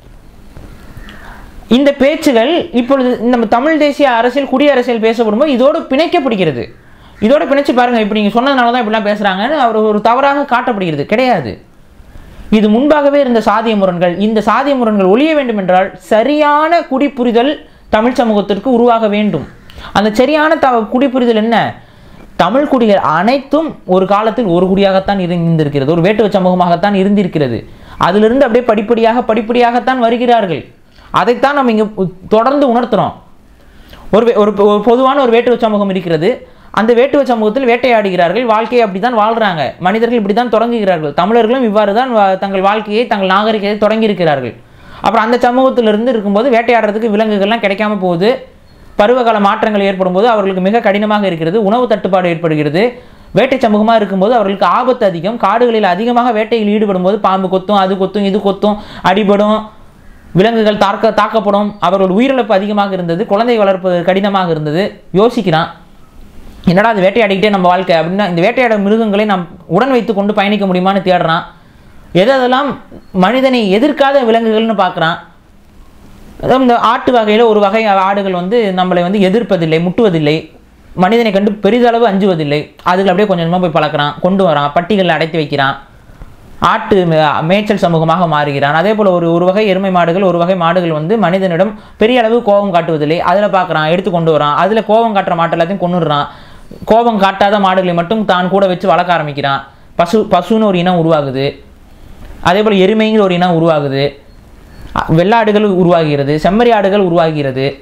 இந்த பேச்சுகள் இப்பொழுது நம்ம தமிழ் தேசிய அரசியல் குடி அரசியல் பேசப்படும்போது இதோடு பிணைக்கப்படுகிறது இதோட பிணைச்சு பாருங்க இப்போ நீங்கள் சொன்னதுனால தான் இப்படிலாம் பேசுகிறாங்கன்னு அவர் ஒரு தவறாக காட்டப்படுகிறது கிடையாது இது முன்பாகவே இருந்த சாதிய முரண்கள் இந்த சாதிய முரண்கள் ஒழிய வேண்டும் என்றால் சரியான குடிப்புரிதல் தமிழ் சமூகத்திற்கு உருவாக வேண்டும் அந்த சரியான த குடிப்புரிதல் என்ன தமிழ் குடிகள் அனைத்தும் ஒரு காலத்தில் ஒரு குடியாகத்தான் இருந்திருக்கிறது ஒரு வேட்டுவ சமூகமாகத்தான் இருந்திருக்கிறது அதிலிருந்து அப்படியே படிப்படியாக படிப்படியாகத்தான் வருகிறார்கள் அதைத்தான் நம்ம இங்கே தொடர்ந்து உணர்த்துறோம் ஒரு வே- ஒரு ஒரு பொதுவான ஒரு வேட்டுவ சமூகம் இருக்கிறது அந்த வேட்டுவ சமூகத்தில் வேட்டையாடுகிறார்கள் வாழ்க்கையை அப்படி தான் வாழ்கிறாங்க மனிதர்கள் இப்படி தான் தொடங்குகிறார்கள் தமிழர்களும் இவ்வாறு தான் வா- தங்கள் வாழ்க்கையை தங்கள் நாகரிகத்தை தொடங்கி இருக்கிறார்கள் அப்புறம் அந்த சமூகத்திலிருந்து இருக்கும்போது வேட்டையாடுறதுக்கு விலங்குகள்லாம் கிடைக்காம போகுது பருவகால மாற்றங்கள் ஏற்படும் போது அவர்களுக்கு மிக கடினமாக இருக்கிறது உணவு தட்டுப்பாடு ஏற்படுகிறது வேட்டை சமூகமாக இருக்கும்போது அவர்களுக்கு ஆபத்து அதிகம் காடுகளில் அதிகமாக வேட்டையில் ஈடுபடும் போது பாம்பு கொத்தும் அது கொத்தும் இது கொத்தும் அடிபடும் விலங்குகள் தாக்க தாக்கப்படும் அவர்கள் உயிரிழப்பு அதிகமாக இருந்தது குழந்தை வளர்ப்பு கடினமாக இருந்தது யோசிக்கிறான் என்னடா அது வேட்டையாடிக்கிட்டே நம்ம வாழ்க்கை அப்படின்னா இந்த வேட்டையாட மிருகங்களை நாம் உடன் வைத்து கொண்டு பயணிக்க முடியுமான்னு தேடுறான் எதெல்லாம் மனிதனை எதிர்க்காத விலங்குகள்னு பார்க்குறான் அதாவது இந்த ஆட்டு வகையில் ஒரு வகை ஆடுகள் வந்து நம்மளை வந்து எதிர்ப்பதில்லை முட்டுவதில்லை மனிதனை கண்டு பெரிதளவு அஞ்சுவதில்லை அதுகள் அப்படியே கொஞ்சம் கொஞ்சமாக போய் பழக்கிறான் கொண்டு வரான் பட்டிகளில் அடைத்து வைக்கிறான் ஆட்டு மே- மேய்ச்சல் சமூகமாக மாறுகிறான் அதே போல் ஒரு ஒரு வகை எருமை மாடுகள் ஒரு வகை மாடுகள் வந்து மனிதனிடம் பெரிய அளவு கோபம் காட்டுவதில்லை அதில் பார்க்குறான் எடுத்து கொண்டு வரான் அதில் கோபம் காட்டுற மாட்டு எல்லாத்தையும் கொண்டுடுறான் கோபம் காட்டாத மாடுகளை மட்டும் தான் கூட வச்சு வளர்க்க ஆரம்பிக்கிறான் பசு பசுன்னு ஒரு இனம் உருவாகுது அதே போல் எருமைங்கிற ஒரு இனம் உருவாகுது அ- வெள்ளாடுகள் உருவாகிறது செம்மறி ஆடுகள் உருவாகிறது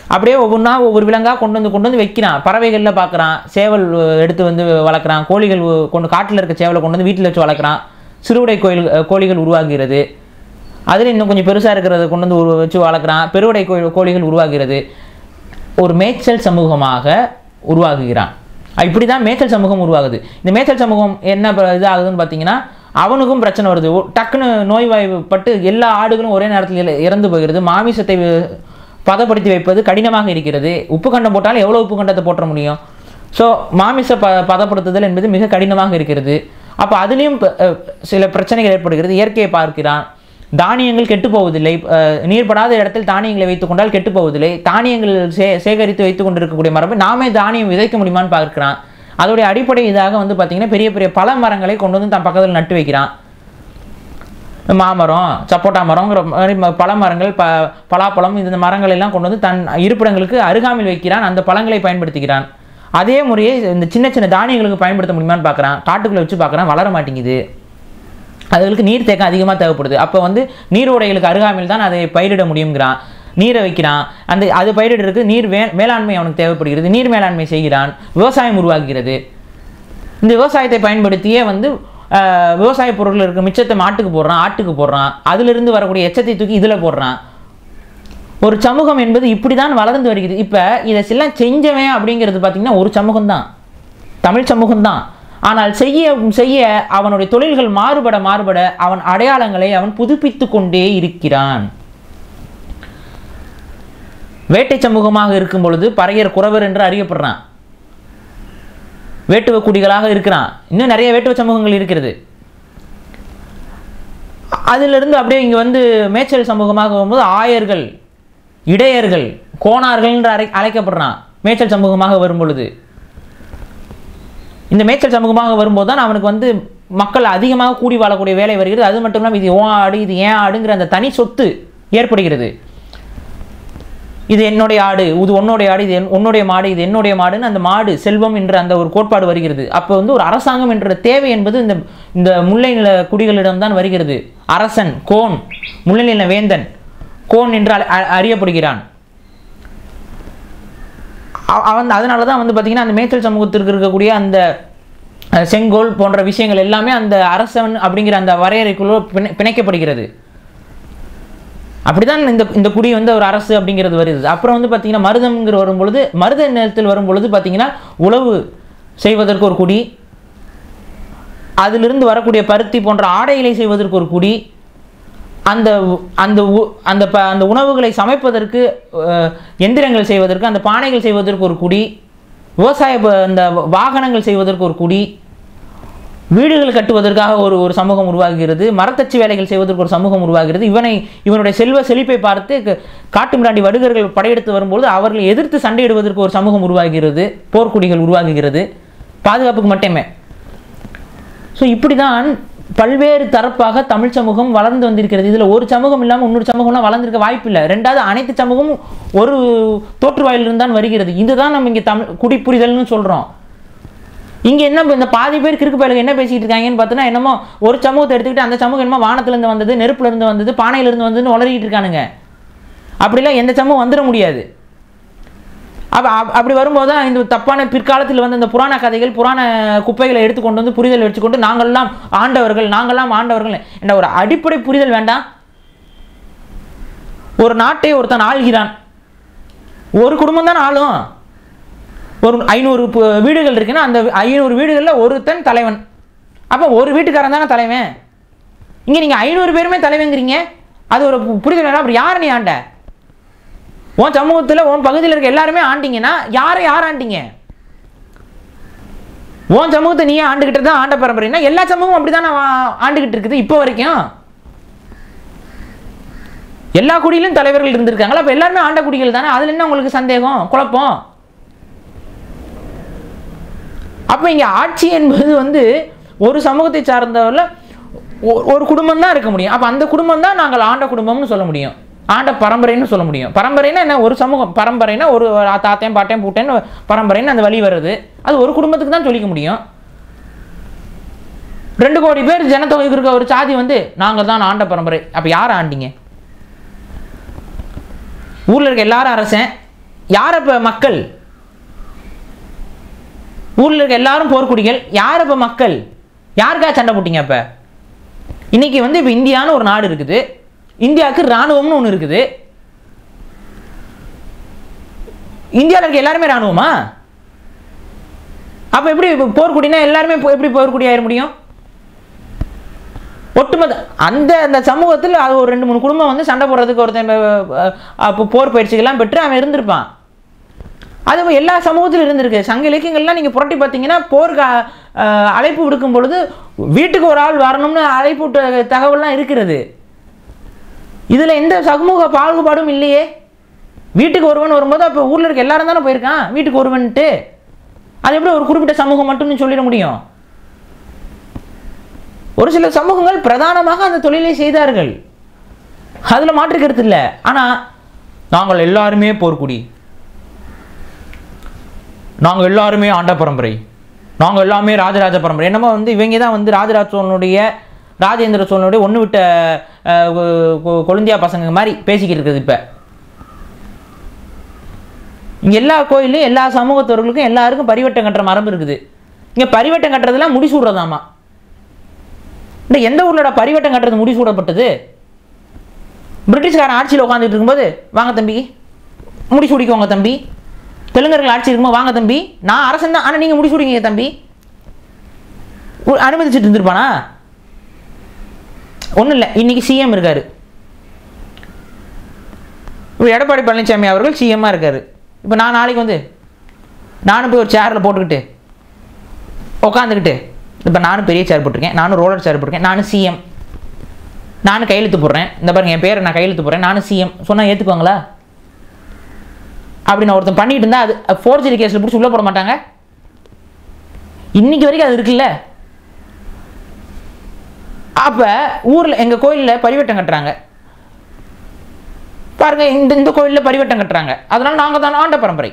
அப்படியே ஒவ்வொன்றா ஒவ்வொரு விலங்கா கொண்டு வந்து கொண்டு வந்து வைக்கிறான் பறவைகளில் பார்க்குறான் சேவல் அஹ், எடுத்து வந்து வளர்க்குறான் கோழிகள் உ- கொண்டு காட்டில் இருக்க சேவலை கொண்டு வந்து வீட்டில் வச்சு வளர்க்குறான் சிறுவிடை கோயில் அஹ், கோழிகள் உருவாகிறது அதில் இன்னும் கொஞ்சம் பெருசாக இருக்கிறத கொண்டு வந்து உரு- வச்சு வளர்க்குறான் பெருவிடை கோழி கோழிகள் உருவாகிறது ஒரு மேய்ச்சல் சமூகமாக உருவாகுகிறான் இப்படி தான் மேய்ச்சல் சமூகம் உருவாகுது இந்த மேய்ச்சல் சமூகம் என்ன ப- இது ஆகுதுன்னு பார்த்தீங்கன்னா அவனுக்கும் பிரச்சனை வருது ஒ- டக்குன்னு நோய்வாய்ப்பட்டு எல்லா ஆடுகளும் ஒரே நேரத்தில் இல- இறந்து போகிறது மாமிசத்தை வி- பதப்படுத்தி வைப்பது கடினமாக இருக்கிறது உப்பு கண்டம் போட்டாலும் எவ்வளோ உப்பு கண்டத்தை போட்ட முடியும் ஸோ மாமிச ப பதப்படுத்துதல் என்பது மிக கடினமாக இருக்கிறது அப்போ அதுலேயும் ப- அஹ் சில பிரச்சனைகள் ஏற்படுகிறது இயற்கையை பார்க்கிறான் தானியங்கள் கெட்டு போவதில்லை அஹ் நீர்படாத இடத்தில் தானியங்களை வைத்துக் கொண்டால் கெட்டு போவதில்லை தானியங்கள் சே சேகரித்து வைத்துக் கொண்டிருக்கக்கூடிய மரபு நாமே தானியம் விதைக்க முடியுமான்னு பார்க்கிறான் அதோடைய அடிப்படை இதாக வந்து பார்த்தீங்கன்னா பெரிய பெரிய பல மரங்களை கொண்டு வந்து தன் பக்கத்தில் நட்டு வைக்கிறான் மாமரம் சப்போட்டா மரங்கிற மாதிரி ம- பல மரங்கள் ப பலாப்பழம் இந்த மரங்கள் எல்லாம் கொண்டு வந்து தன் இருப்பிடங்களுக்கு அருகாமையில் வைக்கிறான் அந்த பழங்களை பயன்படுத்திக்கிறான் அதே முறையை இந்த சின்ன சின்ன தானியங்களுக்கு பயன்படுத்த முடியுமான்னு பார்க்குறான் காட்டுக்குள்ளே வச்சு பார்க்குறான் வளர மாட்டேங்குது அதுகளுக்கு நீர் தேக்கம் அதிகமாக தேவைப்படுது அப்போ வந்து நீரோடைகளுக்கு அருகாமையில் தான் அதை பயிரிட முடியுங்கிறான் நீரை வைக்கிறான் அந்த அது பயிரிடுறதுக்கு நீர் வே மேலாண்மை அவனுக்கு தேவைப்படுகிறது நீர் மேலாண்மை செய்கிறான் விவசாயம் உருவாகிறது இந்த விவசாயத்தை பயன்படுத்தியே வந்து ஆஹ், விவசாய பொருட்கள் இருக்க மிச்சத்தை மாட்டுக்கு போடுறான் ஆட்டுக்கு போடுறான் அதிலிருந்து வரக்கூடிய எச்சத்தை தூக்கி இதில் போடுறான் ஒரு சமூகம் என்பது இப்படி தான் வளர்ந்து வருகிறது இப்போ இதை எல்லாம் செஞ்சவன் அப்படிங்கிறது பார்த்தீங்கன்னா ஒரு சமூகம் தான் தமிழ் சமூகம் தான் ஆனால் செய்ய செய்ய அவனுடைய தொழில்கள் மாறுபட மாறுபட அவன் அடையாளங்களை அவன் புதுப்பித்து கொண்டே இருக்கிறான் வேட்டை சமூகமாக இருக்கும் பொழுது பறையர் குறவர் என்று அறியப்படுறான் வேட்டுவ குடிகளாக இருக்கிறான் இன்னும் நிறைய வேட்டுவ சமூகங்கள் இருக்கிறது அதிலிருந்து அப்படியே இங்கே வந்து மேய்ச்சல் சமூகமாக வரும்போது ஆயர்கள் இடையர்கள் கோணார்கள் என்று அழை அழைக்கப்படுறான் மேய்ச்சல் சமூகமாக வரும் பொழுது இந்த மேய்ச்சல் சமூகமாக வரும்போது தான் அவனுக்கு வந்து மக்கள் அதிகமாக கூடி வாழக்கூடிய வேலை வருகிறது அது மட்டும் இல்லாமல் இது ஓ ஆடு இது ஏன் ஆடுங்கிற அந்த தனி சொத்து ஏற்படுகிறது இது என்னுடைய ஆடு இது உன்னுடைய ஆடு இது என்- உன்னுடைய மாடு இது என்னுடைய மாடுன்னு அந்த மாடு செல்வம் என்ற அந்த ஒரு கோட்பாடு வருகிறது அப்போ வந்து ஒரு அரசாங்கம் என்ற தேவை என்பது இந்த இந்த முல்லை நில குடிகளிடம் தான் வருகிறது அரசன் கோன் முல்லை நில வேந்தன் கோன் என்று அழ- அ- அறியப்படுகிறான் அ- அவன் அதனால தான் வந்து பார்த்திங்கன்னா அந்த மேய்ச்சல் சமூகத்திற்கு இருக்கக்கூடிய அந்த அஹ், செங்கோல் போன்ற விஷயங்கள் எல்லாமே அந்த அரசன் அப்படிங்கிற அந்த வரையறைக்குள்ள பிணை பிணைக்கப்படுகிறது அப்படிதான் இந்த இந்த குடி வந்து ஒரு அரசு அப்படிங்கிறது வருது அப்புறம் வந்து பார்த்தீங்கன்னா மருதம்ங்கிற வரும்பொழுது மருத நிலத்தில் வரும்பொழுது பார்த்தீங்கன்னா உழவு செய்வதற்கு ஒரு குடி அதிலிருந்து வரக்கூடிய பருத்தி போன்ற ஆடைகளை செய்வதற்கு ஒரு குடி அந்த உ- அந்த உ- அந்த ப அந்த உணவுகளை சமைப்பதற்கு அஹ், எந்திரங்கள் செய்வதற்கு அந்த பானைகள் செய்வதற்கு ஒரு குடி விவசாய ப- அந்த வாகனங்கள் செய்வதற்கு ஒரு குடி வீடுகள் கட்டுவதற்காக ஒரு ஒரு சமூகம் உருவாகிறது மரத்தச்சு வேலைகள் செய்வதற்கு ஒரு சமூகம் உருவாகிறது இவனை இவனுடைய செல்வ செழிப்பை பார்த்து க- காட்டு மிராண்டி வடுகர்கள் படையெடுத்து வரும்போது அவர்களை எதிர்த்து சண்டையிடுவதற்கு ஒரு சமூகம் உருவாகிறது போர்க்குடிகள் உருவாகுகிறது பாதுகாப்புக்கு மட்டுமே ஸோ இப்படி தான் பல்வேறு தரப்பாக தமிழ் சமூகம் வளர்ந்து வந்திருக்கிறது இதில் ஒரு சமூகம் இல்லாமல் இன்னொரு சமூகம்லாம் வளர்ந்திருக்க வாய்ப்பில்லை ரெண்டாவது அனைத்து சமூகமும் ஒரு தோற்றுவாயிலிருந்து தான் வருகிறது இதுதான் நம்ம இங்கே தமிழ் குடிப்புரிதல்னு சொல்கிறோம் இங்கே என்ன இந்த பாதி பேர் கிறுக்கு பயலுக்கு என்ன பேசிட்டு இருக்காங்கன்னு பார்த்தோன்னா என்னமோ ஒரு சமூகத்தை எடுத்துக்கிட்டு அந்த சமூகம் என்னமோ வானத்துலேருந்து வந்தது நெருப்புலேருந்து வந்தது பானையிலேருந்து வந்ததுன்னு உளறிட்டு இருக்கானுங்க அப்படிலாம் எந்த சமூகம் வந்துட முடியாது அப்போ அப்படி வரும்போது தான் இந்த தப்பான பிற்காலத்தில் வந்து இந்த புராண கதைகள் புராண குப்பைகளை எடுத்து கொண்டு வந்து புரிதல் வச்சுக்கொண்டு நாங்கள்லாம் ஆண்டவர்கள் நாங்கள்லாம் ஆண்டவர்கள் என்ற ஒரு அடிப்படை புரிதல் வேண்டாம் ஒரு நாட்டை ஒருத்தன் ஆள்கிறான் ஒரு குடும்பம் தான் ஆளும் ஒரு ஐநூறு பு- வீடுகள் இருக்குன்னா அந்த ஐநூறு வீடுகளில் ஒருத்தன் தலைவன் அப்போ ஒரு வீட்டுக்காரன் தானே தலைவன் இங்கே நீங்கள் ஐநூறு பேருமே தலைவங்கிறீங்க அது ஒரு பு- புரிதல் வேணா அப்புறம் யாரை நீ ஆண்ட உன் சமூகத்தில் உன் பகுதியில் இருக்க எல்லாருமே ஆண்டிங்கன்னா யாரை யார் ஆண்டிங்க உன் சமூகத்தை நீயே ஆண்டுகிட்டு தான் ஆண்ட பரம்பரைன்னா எல்லா சமூகமும் அப்படி தானே ஆண்டுகிட்டு இருக்குது இப்போ வரைக்கும் எல்லா குடியிலும் தலைவர்கள் இருந்திருக்காங்களா அப்போ எல்லாருமே ஆண்ட குடிகள் தானே அதில் என்ன உங்களுக்கு சந்தேகம் குழப்பம் அப்போ இங்கே ஆட்சி என்பது வந்து ஒரு சமூகத்தை சார்ந்தவரில் ஒரு குடும்பம் தான் இருக்க முடியும் அப்போ அந்த குடும்பம் தான் நாங்கள் ஆண்ட குடும்பம்னு சொல்ல முடியும் ஆண்ட பரம்பரைன்னு சொல்ல முடியும் பரம்பரைன்னா என்ன ஒரு சமூகம் பரம்பரைனா ஒரு தாத்தையும் பாட்டையும் பூட்டையும் பரம்பரைன்னு அந்த வழி வருது அது ஒரு குடும்பத்துக்கு தான் சொல்லிக்க முடியும் ரெண்டு கோடி பேர் ஜனத்தொகைக்கு இருக்க ஒரு சாதி வந்து நாங்கள் தான் ஆண்ட பரம்பரை அப்போ யார் ஆண்டிங்க ஊரில் இருக்க எல்லாரும் அரசன் யார் அப்போ மக்கள் ஊரில் இருக்க எல்லாரும் போர்க்குடிகள் யார் அப்போ மக்கள் யாருக்கா சண்டை போட்டீங்க அப்போ இன்னைக்கு வந்து இப்போ இந்தியான்னு ஒரு நாடு இருக்குது இந்தியாவுக்கு இராணுவம்னு ஒன்று இருக்குது இந்தியாவில் இருக்க எல்லாருமே இராணுவமா அப்போ எப்படி இப்போ போர்க்குடினா எல்லாருமே போ- எப்படி போர்க்குடி ஆயிட முடியும் ஒட்டுமொத்த அந்த அந்த சமூகத்தில் அது ஒரு ரெண்டு மூணு குடும்பம் வந்து சண்டை போடுறதுக்கு ஒருத்தன் அஹ், அப்போ போர் பயிற்சிகள்லாம் பெற்று அவன் இருந்திருப்பான் அது எல்லா சமூகத்திலும் இருந்திருக்கு சங்க இலக்கியங்கள்லாம் நீங்கள் புரட்டி பார்த்தீங்கன்னா போருக்கு அஹ், அழைப்பு விடுக்கும் பொழுது வீட்டுக்கு ஒரு ஆள் வரணும்னு அழைப்பு விட்ட தகவல்லாம் இருக்கிறது இதில் எந்த சமூக பாகுபாடும் இல்லையே வீட்டுக்கு ஒருவன் வரும்போது அப்போ ஊரில் இருக்க எல்லாரும் தானே போயிருக்கான் வீட்டுக்கு ஒருவன்ட்டு அது எப்படி ஒரு குறிப்பிட்ட சமூகம் மட்டும்னு சொல்லிட முடியும் ஒரு சில சமூகங்கள் பிரதானமாக அந்த தொழிலை செய்தார்கள் அதில் மாற்று கருத்து இல்லை ஆனால் நாங்கள் எல்லாருமே போர்க்குடி நாங்கள் எல்லாருமே ஆண்ட பரம்பரை நாங்கள் எல்லாமே ராஜராஜ பரம்பரை என்னமோ வந்து இவங்க தான் வந்து ராஜராஜ சோழனுடைய ராஜேந்திர சோழனுடைய ஒன்று விட்ட அஹ், கொ- கொ- கொழுந்தியா பசங்க மாதிரி பேசிக்கிட்டு இருக்குது இப்போ இங்கே எல்லா கோயிலையும் எல்லா சமூகத்தவர்களுக்கும் எல்லாருக்கும் பரிவட்டம் கட்டுற மரபு இருக்குது இங்கே பரிவட்டம் கட்டுறதுலாம் முடிசூடுறதாமா இந்த எந்த ஊர்லடா பரிவட்டம் கட்டுறது முடிசூடப்பட்டது பிரிட்டிஷ்காரன் ஆட்சியில் உட்காந்துட்டு இருக்கும்போது வாங்க தம்பி முடிசூடிக்கோங்க தம்பி தெலுங்கர்கள் ஆட்சி இருக்கும்போது வாங்க தம்பி நான் அரசன் தான் ஆனால் நீங்கள் முடிசூடிங்க தம்பி உ- அனுமதிச்சுட்டு இருந்திருப்பானா ஒன்றும் இல்லை இன்னைக்கு சிஎம் இருக்காரு இப்போ எடப்பாடி பழனிசாமி அவர்கள் சிஎம்மாக இருக்காரு இப்போ நான் நாளைக்கு வந்து நானும் போய் ஒரு சேரில் போட்டுக்கிட்டு உட்காந்துக்கிட்டு இப்போ நானும் பெரிய சேர் போட்டிருக்கேன் நானும் ரோலர் சேர் போட்டிருக்கேன் நானும் சிஎம் நானும் கையெழுத்து போடுறேன் இந்த பாருங்க என் பேரை நான் கையெழுத்து போடுறேன் நானும் சிஎம் சொன்னால் ஏற்றுக்குவாங்களா அப்படி நான் ஒருத்தன் பண்ணிட்டு இருந்தா அது ஃபோர்ஜரி கேஸில் பிடிச்சி உள்ளே போட மாட்டாங்க இன்னைக்கு வரைக்கும் அது இருக்குல்ல அப்போ ஊரில் எங்கள் கோயிலில் பரிவட்டம் கட்டுறாங்க பாருங்க இந்த இந்த கோயிலில் பரிவட்டம் கட்டுறாங்க அதனால நாங்கள் தான் ஆண்ட பரம்பரை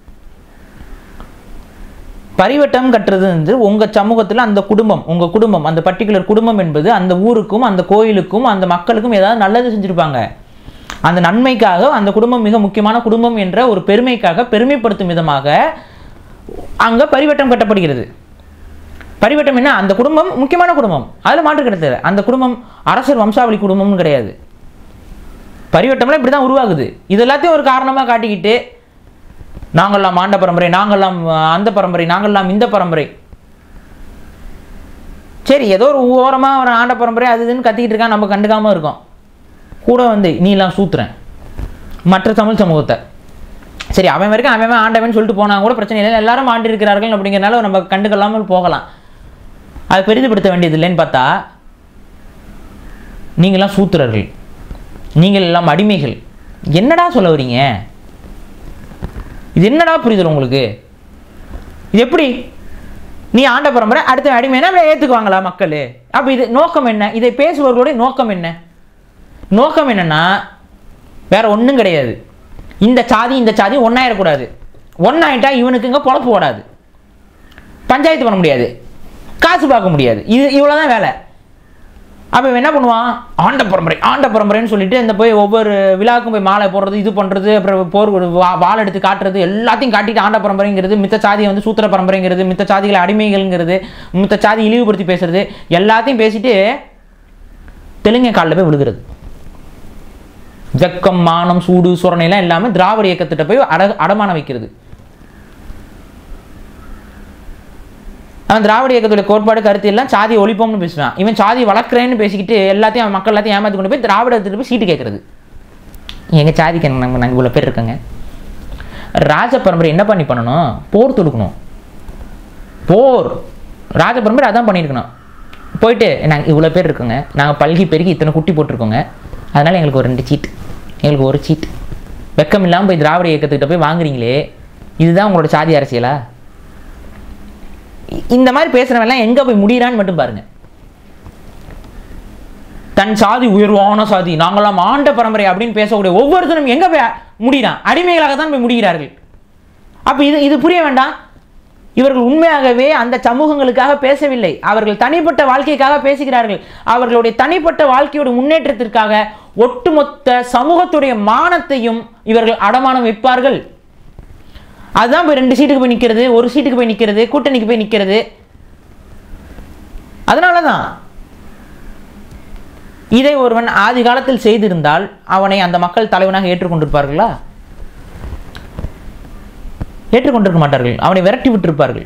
பரிவட்டம் கட்டுறது வந்து உங்கள் சமூகத்தில் அந்த குடும்பம் உங்கள் குடும்பம் அந்த பர்டிகுலர் குடும்பம் என்பது அந்த ஊருக்கும் அந்த கோயிலுக்கும் அந்த மக்களுக்கும் ஏதாவது நல்லது செஞ்சுருப்பாங்க அந்த நன்மைக்காக அந்த குடும்பம் மிக முக்கியமான குடும்பம் என்ற ஒரு பெருமைக்காக பெருமைப்படுத்தும் விதமாக அங்கே பரிவட்டம் கட்டப்படுகிறது பரிவட்டம் என்ன அந்த குடும்பம் முக்கியமான குடும்பம் அதில் மாற்று கிடையாது அந்த குடும்பம் அரசர் வம்சாவளி குடும்பம்னு கிடையாது பரிவட்டம்லாம் இப்படி தான் உருவாகுது இது எல்லாத்தையும் ஒரு காரணமாக காட்டிக்கிட்டு நாங்கள்லாம் ஆண்ட பரம்பரை நாங்கள்லாம் அஹ், அந்த பரம்பரை நாங்கள்லாம் இந்த பரம்பரை சரி ஏதோ ஒரு ஓரமாக ஒரு ஆண்ட பரம்பரை அது இதுன்னு கத்திக்கிட்டு இருக்கான் நம்ம கண்டுக்காம இருக்கோம் கூட வந்து நீலாம் சூத்துறேன் மற்ற தமிழ் சமூகத்தை சரி அவன் வரைக்கும் அவன் அவன் ஆண்டவன் சொல்லிட்டு போனா கூட பிரச்சனை இல்லை எல்லாரும் ஆண்டு இருக்கிறார்கள் அப்படிங்கிறனால நம்ம கண்டுக்கொள்ளாமல் போகலாம் அது பெரிதுபடுத்த வேண்டியது இல்லைன்னு பார்த்தா நீங்களாம் சூத்திரர்கள் நீங்கள் எல்லாம் அடிமைகள் என்னடா சொல்ல வரீங்க இது என்னடா புரிதல் உங்களுக்கு இது எப்படி நீ ஆண்ட பரம்பரை அடுத்த அடிமைனா அப்படியே ஏற்றுக்குவாங்களா மக்கள் அப்போ இது நோக்கம் என்ன இதை பேசுபவர்களுடைய நோக்கம் என்ன நோக்கம் என்னன்னா வேற ஒன்றும் கிடையாது இந்த சாதி இந்த சாதி ஒன்றாயிடக்கூடாது ஒன்றாயிட்டா இவனுக்கு இங்கே பொழப்பு ஓடாது பஞ்சாயத்து பண்ண முடியாது காசு பார்க்க முடியாது இது இவ்வளோதான் வேலை அப்போ இவன் என்ன பண்ணுவான் ஆண்ட பரம்பரை ஆண்ட பரம்பரைன்னு சொல்லிட்டு இந்த போய் ஒவ்வொரு விழாவுக்கும் போய் மாலை போடுறது இது பண்ணுறது அப்புறம் போர் வா- வாள் எடுத்து காட்டுறது எல்லாத்தையும் காட்டிட்டு ஆண்ட பரம்பரைங்கிறது மித்த சாதியை வந்து சூத்திர பரம்பரைங்கிறது மித்த சாதிகளை அடிமைகள்ங்கிறது மித்த சாதி இழிவுபடுத்தி பேசுறது எல்லாத்தையும் பேசிட்டு தெலுங்கை காலில் போய் விழுகிறது வெக்கம் மானம் சூடு சுரணைலாம் இல்லாமல் திராவிட இயக்கத்திட்ட போய் அட அடமான வைக்கிறது அவன் திராவிட இயக்கத்துடைய கோட்பாடு கருத்து எல்லாம் சாதி ஒழிப்போம்னு பேசுவான் இவன் சாதி வளர்க்குறேன்னு பேசிக்கிட்டு எல்லாத்தையும் அவன் மக்கள் எல்லாத்தையும் ஏமாத்தி கொண்டு போய் திராவிட எடுத்துட்டு போய் சீட்டு கேட்கறது எங்கள் சாதிக்கு நாங்கள் நாங்கள் இவ்வளோ பேர் இருக்காங்க ராஜ பரம்பரை என்ன பண்ணி பண்ணணும் போர் தொடுக்கணும் போர் ராஜ பரம்பரை அதான் பண்ணியிருக்கணும் போயிட்டு நாங்கள் இவ்வளோ பேர் இருக்கோங்க நாங்கள் பல்கி பெருகி இத்தனை குட்டி போட்டிருக்கோங்க அதனால் எங்களுக்கு ஒரு ரெண்டு சீட் எங்களுக்கு ஒரு சீட் வெக்கம் இல்லாமல் போய் திராவிட இயக்கத்துக்கிட்ட போய் வாங்குறீங்களே இதுதான் உங்களோட சாதி அரசியலா இ- இந்த மாதிரி பேசுறவன்லாம் எங்க போய் முடியறான்னு மட்டும் பாருங்க தன் சாதி உயர்வான சாதி நாங்களாம் ஆண்ட பரம்பரை அப்படின்னு பேசக்கூடிய ஒவ்வொருத்தரும் எங்க போய் முடிகிறான் அடிமைகளாக தான் போய் முடிகிறார்கள் அப்ப இது இது புரிய வேண்டாம் இவர்கள் உண்மையாகவே அந்த சமூகங்களுக்காக பேசவில்லை அவர்கள் தனிப்பட்ட வாழ்க்கைக்காக பேசுகிறார்கள் அவர்களுடைய தனிப்பட்ட வாழ்க்கையோட முன்னேற்றத்திற்காக ஒட்டுமொத்த சமூகத்துடைய மானத்தையும் இவர்கள் அடமானம் வைப்பார்கள் அதுதான் போய் ரெண்டு சீட்டுக்கு போய் நிற்கிறது ஒரு சீட்டுக்கு போய் நிற்கிறது கூட்டணிக்கு போய் நிற்கிறது அதனால தான் இதை ஒருவன் ஆதி காலத்தில் செய்திருந்தால் அவனை அந்த மக்கள் தலைவனாக ஏற்றுக்கொண்டிருப்பார்களா ஏற்றுக்கொண்டிருக்க மாட்டார்கள் அவனை விரட்டி விட்டிருப்பார்கள்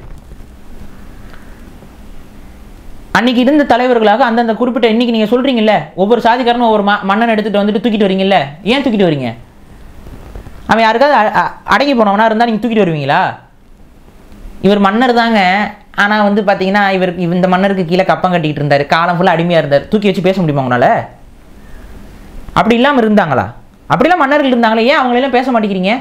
அன்னைக்கு இருந்த தலைவர்களாக அந்தந்த குறிப்பிட்ட இன்னைக்கு நீங்க சொல்றீங்கல்ல ஒவ்வொரு சாதிக்காரனும் ஒவ்வொரு ம- மன்னன் எடுத்துட்டு வந்துட்டு தூக்கிட்டு வரீங்கல்ல ஏன் தூக்கிட்டு வரீங்க அவன் யாருக்காவது அ- அ- அடங்கி போனவனா இருந்தால் நீங்கள் தூக்கிட்டு வருவீங்களா இவர் மன்னர் தாங்க ஆனால் வந்து பார்த்தீங்கன்னா இவருக்கு இந்த மன்னருக்கு கீழே கப்பம் கட்டிக்கிட்டு இருந்தார் காலம் ஃபுல்லாக அடிமையாக இருந்தார் தூக்கி வச்சு பேச முடியுமா உங்களால் அப்படி இல்லாமல் இருந்தாங்களா அப்படிலாம் மன்னர்கள் இருந்தாங்களே ஏன் அவங்களெல்லாம் பேச மாட்டேங்கிறீங்க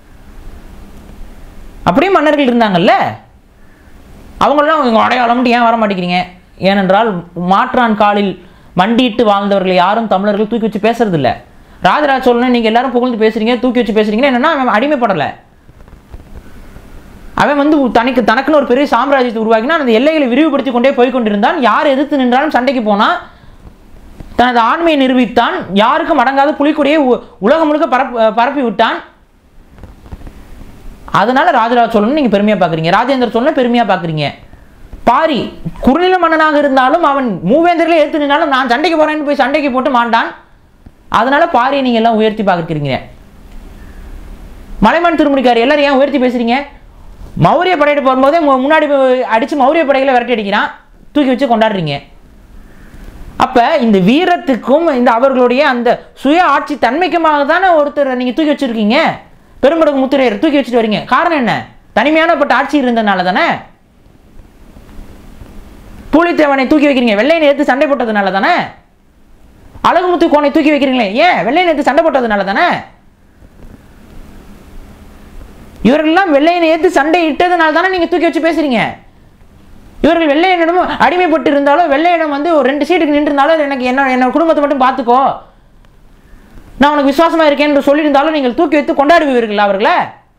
அப்படியே மன்னர்கள் இருந்தாங்கல்ல அவங்களெல்லாம் அவங்க அடையாளம்ட்டு ஏன் வர மாட்டேங்கிறீங்க ஏனென்றால் மாற்றான் காலில் மண்டியிட்டு வாழ்ந்தவர்களை யாரும் தமிழர்கள் தூக்கி வச்சு பேசுறது இல்ல ராஜராஜ சோழனை நீங்கள் எல்லாரும் புகழ்ந்து பேசுறீங்க தூக்கி வச்சு பேசுறீங்கன்னா என்னன்னா அவன் அடிமைப்படலை அவன் வந்து தனக்கு தனக்குன்னு ஒரு பெரிய சாம்ராஜ்யத்தை உருவாக்கினா அந்த எல்லைகளை விரிவுபடுத்தி கொண்டே போய் கொண்டிருந்தான் யார் எதிர்த்து நின்றாலும் சண்டைக்கு போனா தனது ஆண்மையை நிரூபித்தான் யாருக்கும் அடங்காத புலிக்கொடியை உ- உலகம் முழுக்க பரப்பு பரப்பி விட்டான் அதனால ராஜராஜ சோழன் நீங்க பெருமையா பாக்குறீங்க ராஜேந்திர சோழனை பெருமையா பாக்குறீங்க பாரி குறுநில மன்னனாக இருந்தாலும் அவன் மூவேந்தர்களை ஏற்று நின்னாலும் நான் சண்டைக்கு போறேன்னு போய் சண்டைக்கு போட்டு மாண்டான் அதனால பாரியை நீங்க எல்லாம் உயர்த்தி பார்க்குறீங்க மலைமான் திருமுடிக்கார் எல்லாரும் ஏன் உயர்த்தி பேசுறீங்க மௌரிய படையிட்டு போகும்போதே மு- முன்னாடி போய் அடிச்சு மௌரிய படைகளை விரட்டி அடிக்கிறான் தூக்கி வச்சு கொண்டாடுறீங்க அப்ப இந்த வீரத்துக்கும் இந்த அவர்களுடைய அந்த சுய ஆட்சி தன்மைக்குமாக தானே ஒருத்தர் நீங்க தூக்கி வச்சிருக்கீங்க பெரும்படுகு முத்திரையர் தூக்கி வச்சுட்டு வரீங்க காரணம் என்ன தனிமையானப்பட்ட ஆட்சி இருந்ததுனால தானே பூலித்தேவனை தூக்கி வைக்கிறீங்க வெள்ளையனை எடுத்து சண்டை போட்டதுனால தானே அழகுமுத்து கோனை தூக்கி வைக்கிறீங்களே ஏன் வெள்ளையனை எடுத்து சண்டை போட்டதுனால தானே இவர்கள்லாம் வெள்ளையனை ஏத்து சண்டை இட்டதுனால தானே நீங்க தூக்கி வச்சு பேசுறீங்க இவர்கள் வெள்ளையனிடம் அடிமைப்பட்டு இருந்தாலும் வெள்ளையனிடம் வந்து ஒரு ரெண்டு சீட்டுக்கு நின்றிருந்தாலும் எனக்கு என்ன என்னோட குடும்பத்தை மட்டும் பார்த்துக்கோ நான் உனக்கு விசுவாசமா இருக்கேன் என்று சொல்லியிருந்தாலும் நீங்கள் தூக்கி வைத்து கொண்டாடுவீர்கள் அவர்களை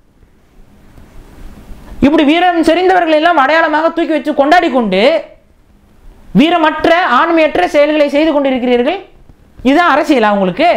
இப்படி வீரம் செறிந்தவர்களை எல்லாம் அடையாளமாக தூக்கி வச்சு கொண்டாடி கொண்டு வீரமற்ற ஆண்மையற்ற செயல்களை செய்து கொண்டிருக்கிறீர்கள் இதுதான் அரசியலா உங்களுக்கு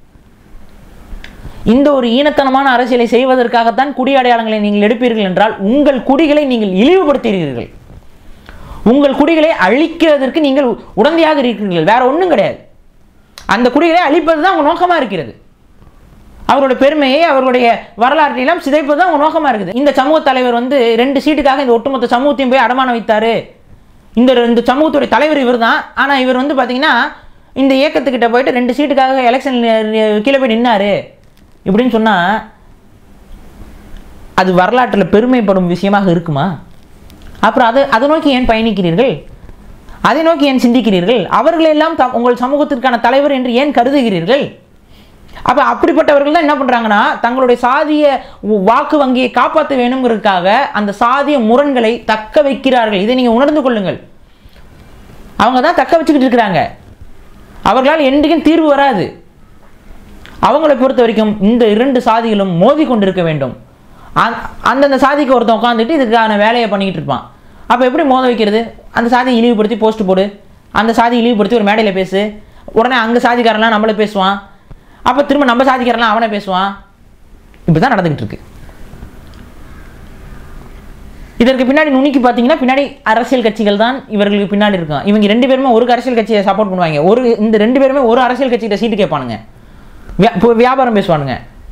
இந்த ஒரு ஈனத்தனமான அரசியலை செய்வதற்காகத்தான் குடி அடையாளங்களை நீங்கள் எடுப்பீர்கள் என்றால் உங்கள் குடிகளை நீங்கள் இழிவுபடுத்துகிறீர்கள் உங்கள் குடிகளை அழிக்கிறதற்கு நீங்கள் உடந்தையாக இருக்கிறீர்கள் வேற ஒன்றும் கிடையாது அந்த குடிகளை அழிப்பது தான் உங்கள் நோக்கமாக இருக்கிறது அவருடைய பெருமையை அவர்களுடைய வரலாற்றை எல்லாம் சிதைப்பது தான் உங்கள் நோக்கமாக இருக்குது இந்த சமூக தலைவர் வந்து ரெண்டு சீட்டுக்காக இந்த ஒட்டுமொத்த சமூகத்தையும் போய் அடமானம் வைத்தாரு இந்த ரெண்டு சமூகத்துடைய தலைவர் இவர் தான் ஆனால் இவர் வந்து பார்த்தீங்கன்னா இந்த இயக்கத்துக்கிட்ட போயிட்டு ரெண்டு சீட்டுக்காக எலெக்ஷன் கீழே போய் நின்னாரு இப்படின்னு சொன்னால் அது வரலாற்றில் பெருமைப்படும் விஷயமாக இருக்குமா அப்புறம் அதை அதை நோக்கி ஏன் பயணிக்கிறீர்கள் அதை நோக்கி ஏன் சிந்திக்கிறீர்கள் அவர்களெல்லாம் த உங்கள் சமூகத்திற்கான தலைவர் என்று ஏன் கருதுகிறீர்கள் அப்போ அப்படிப்பட்டவர்கள் தான் என்ன பண்ணுறாங்கன்னா தங்களுடைய சாதிய உ- வாக்கு வங்கியை காப்பாற்ற வேணுங்கிறதுக்காக அந்த சாதிய முரண்களை தக்க வைக்கிறார்கள் இதை நீங்கள் உணர்ந்து கொள்ளுங்கள் அவங்க தான் தக்க வச்சுக்கிட்டு இருக்கிறாங்க அவர்களால் என்றைக்கும் தீர்வு வராது அவங்களை பொறுத்த வரைக்கும் இந்த இரண்டு சாதிகளும் மோதி கொண்டிருக்க வேண்டும் அந்த- அந்தந்த சாதிக்கு ஒருத்தன் உட்காந்துட்டு இதுக்கான வேலையை பண்ணிக்கிட்டு இருப்பான் அப்போ எப்படி மோத வைக்கிறது அந்த சாதியை இழிவுபடுத்தி போஸ்ட் போடு அந்த சாதியை இழிவுபடுத்தி ஒரு மேடையில் பேசு உடனே அங்கே சாதிக்காரன்லாம் நம்மளை பேசுவான் அப்போ திரும்ப நம்ம சாதிக்காரன்லாம் அவனை பேசுவான் இப்படி தான் நடந்துக்கிட்டு இருக்கு இதற்கு பின்னாடி நுணுக்கி பார்த்தீங்கன்னா பின்னாடி அரசியல் கட்சிகள் தான் இவர்களுக்கு பின்னாடி இருக்கும் இவங்க ரெண்டு பேருமே ஒரு அரசியல் கட்சியை சப்போர்ட் பண்ணுவாங்க ஒரு இந்த ரெண்டு பேருமே ஒரு அரசியல் கட்சிகிட்ட சீட்டு கேட்பானுங்க வியா- இப்போ வியாபாரம் பேசுவானுங்க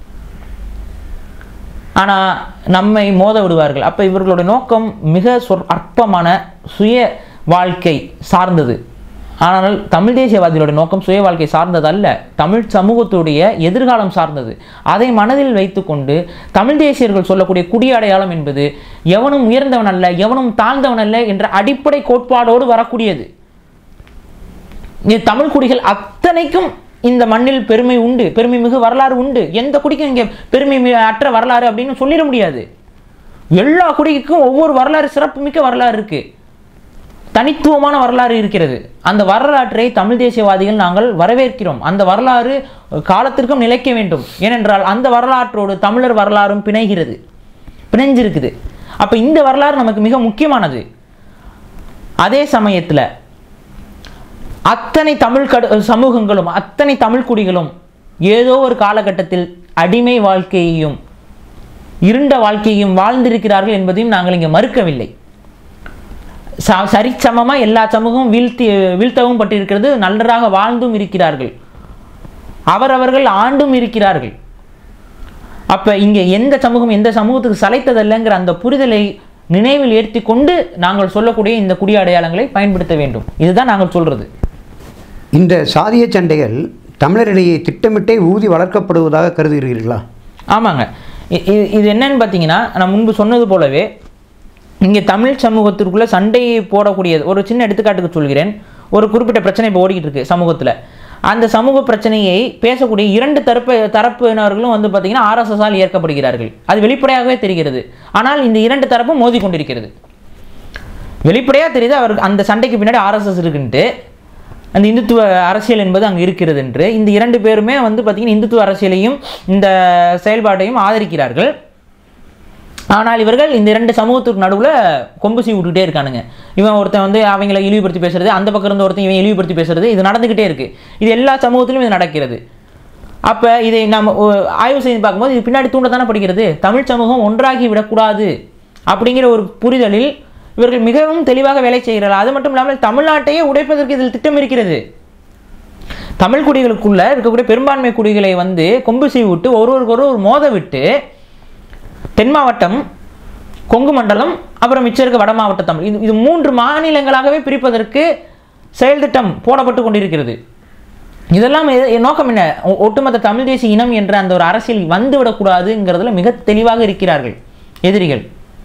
ஆனால் நம்மை மோத விடுவார்கள் அப்போ இவர்களுடைய நோக்கம் மிக சொற் அற்பமான சுய வாழ்க்கை சார்ந்தது ஆனால் தமிழ் தேசியவாதிகளுடைய நோக்கம் சுய வாழ்க்கை சார்ந்தது அல்ல தமிழ் சமூகத்துடைய எதிர்காலம் சார்ந்தது அதை மனதில் வைத்துக்கொண்டு தமிழ் தேசியர்கள் சொல்லக்கூடிய குடி அடையாளம் என்பது எவனும் உயர்ந்தவன் அல்ல எவனும் தாழ்ந்தவன் அல்ல என்ற அடிப்படை கோட்பாடோடு வரக்கூடியது இது தமிழ் குடிகள் அத்தனைக்கும் இந்த மண்ணில் பெருமை உண்டு பெருமை மிகு வரலாறு உண்டு எந்த குடிக்கும் இங்கே பெருமை மி- அற்ற வரலாறு அப்படின்னு சொல்லிட முடியாது எல்லா குடிக்கும் ஒவ்வொரு வரலாறு சிறப்புமிக்க வரலாறு இருக்கு தனித்துவமான வரலாறு இருக்கிறது அந்த வரலாற்றை தமிழ் தேசியவாதிகள் நாங்கள் வரவேற்கிறோம் அந்த வரலாறு காலத்திற்கும் நிலைக்க வேண்டும் ஏனென்றால் அந்த வரலாற்றோடு தமிழர் வரலாறும் பிணைகிறது பிணைஞ்சிருக்குது அப்ப இந்த வரலாறு நமக்கு மிக முக்கியமானது அதே சமயத்துல அத்தனை தமிழ் கடு சமூகங்களும் அத்தனை தமிழ் குடிகளும் ஏதோ ஒரு காலகட்டத்தில் அடிமை வாழ்க்கையையும் இருண்ட வாழ்க்கையும் வாழ்ந்திருக்கிறார்கள் என்பதையும் நாங்கள் இங்கே மறுக்கவில்லை ச- சரிசமமாக எல்லா சமூகமும் வீழ்த்தி வீழ்த்தவும் பட்டிருக்கிறது நல்லராக வாழ்ந்தும் இருக்கிறார்கள் அவரவர்கள் ஆண்டும் இருக்கிறார்கள் அப்ப இங்க எந்த சமூகம் எந்த சமூகத்துக்கு சளைத்ததல்லங்கிற அந்த புரிதலை நினைவில் ஏற்றி கொண்டு நாங்கள் சொல்லக்கூடிய இந்த குடி அடையாளங்களை பயன்படுத்த வேண்டும் இதுதான் நாங்கள் சொல்றது இந்த சாதிய சண்டைகள் தமிழரிடையே திட்டமிட்டே ஊதி வளர்க்கப்படுவதாக கருதுகிறீர்களா ஆமாங்க இ- இ- இது என்னன்னு பார்த்தீங்கன்னா நான் முன்பு சொன்னது போலவே இங்கே தமிழ் சமூகத்திற்குள்ள சண்டையை போடக்கூடியது ஒரு சின்ன எடுத்துக்காட்டுக்கு சொல்கிறேன் ஒரு குறிப்பிட்ட பிரச்சனை இப்போ ஓடிக்கிட்டு இருக்கு சமூகத்தில் அந்த சமூக பிரச்சனையை பேசக்கூடிய இரண்டு தரப்பு தரப்பினர்களும் வந்து பார்த்தீங்கன்னா ஆர்எஸ்எஸ்ஸால் ஏற்கப்படுகிறார்கள் அது வெளிப்படையாகவே தெரிகிறது ஆனால் இந்த இரண்டு தரப்பும் மோதி கொண்டிருக்கிறது வெளிப்படையாக தெரியுது அவர் அந்த சண்டைக்கு பின்னாடி ஆர்எஸ்எஸ் இருக்குன்ட்டு அந்த இந்துத்துவ அரசியல் என்பது அங்கே இருக்கிறது என்று இந்த இரண்டு பேருமே வந்து பார்த்திங்கன்னா இந்துத்துவ அரசியலையும் இந்த செயல்பாட்டையும் ஆதரிக்கிறார்கள் ஆனால் இவர்கள் இந்த இரண்டு சமூகத்துக்கு நடுவில் கொம்பு சீ விட்டுக்கிட்டே இருக்கானுங்க இவன் ஒருத்தன் வந்து அவங்கள இழிவுபடுத்தி பேசுறது அந்த பக்கம் இருந்து ஒருத்தன் இவன் இழிவுபடுத்தி பேசுறது இது நடந்துக்கிட்டே இருக்கு இது எல்லா சமூகத்திலும் இது நடக்கிறது அப்போ இதை நம்ம ஒ- ஆய்வு செய்து பார்க்கும்போது இது பின்னாடி தூண்ட தானே படிக்கிறது தமிழ் சமூகம் ஒன்றாகி விடக்கூடாது அப்படிங்கிற ஒரு புரிதலில் இவர்கள் மிகவும் தெளிவாக வேலை செய்கிறார்கள் அது மட்டும் இல்லாமல் தமிழ்நாட்டையே உடைப்பதற்கு இதில் திட்டம் இருக்கிறது தமிழ் குடிகளுக்குள்ள இருக்கக்கூடிய பெரும்பான்மை குடிகளை வந்து கொம்பு சீவி விட்டு ஒருவருக்கு ஒரு மோத விட்டு தென் மாவட்டம் கொங்கு மண்டலம் அப்புறம் மிச்சம் இருக்க வட மாவட்ட தமிழ் இது இது மூன்று மாநிலங்களாகவே பிரிப்பதற்கு செயல் திட்டம் போடப்பட்டு கொண்டிருக்கிறது இதெல்லாம் எ- எ- நோக்கம் என்ன ஒ- ஒட்டுமொத்த தமிழ் தேசிய இனம் என்ற அந்த ஒரு அரசியல் வந்து விடக்கூடாதுங்கிறதுல மிக தெளிவாக இருக்கிறார்கள் எதிரிகள்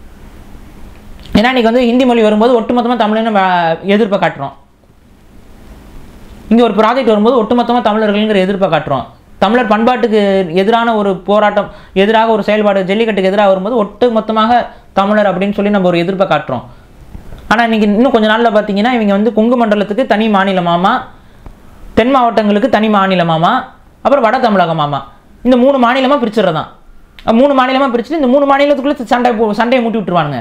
ஏன்னா இன்னைக்கு வந்து ஹிந்தி மொழி வரும்போது ஒட்டுமொத்தமாக தமிழின எதிர்ப்பை காட்டுறோம் இங்கே ஒரு ப்ராஜெக்ட் வரும்போது ஒட்டுமொத்தமாக தமிழர்கள்ங்கிற எதிர்ப்பை காட்டுறோம் தமிழர் பண்பாட்டுக்கு எதிரான ஒரு போராட்டம் எதிராக ஒரு செயல்பாடு ஜல்லிக்கட்டுக்கு எதிராக வரும்போது ஒட்டு மொத்தமாக தமிழர் அப்படின்னு சொல்லி நம்ம ஒரு எதிர்ப்பை காட்டுறோம் ஆனால் இன்னைக்கு இன்னும் கொஞ்ச நாளில் பார்த்தீங்கன்னா இவங்க வந்து கொங்கு மண்டலத்துக்கு தனி மாநிலமாமா தென் மாவட்டங்களுக்கு தனி மாநிலமாமா அப்புறம் வட தமிழகமாமா இந்த மூணு மாநிலமாக பிரிச்சிடுறதான் மூணு மாநிலமாக பிரிச்சுட்டு இந்த மூணு மாநிலத்துக்குள்ளே சண்டை போ- சண்டையை மூட்டி விட்டுருவானுங்க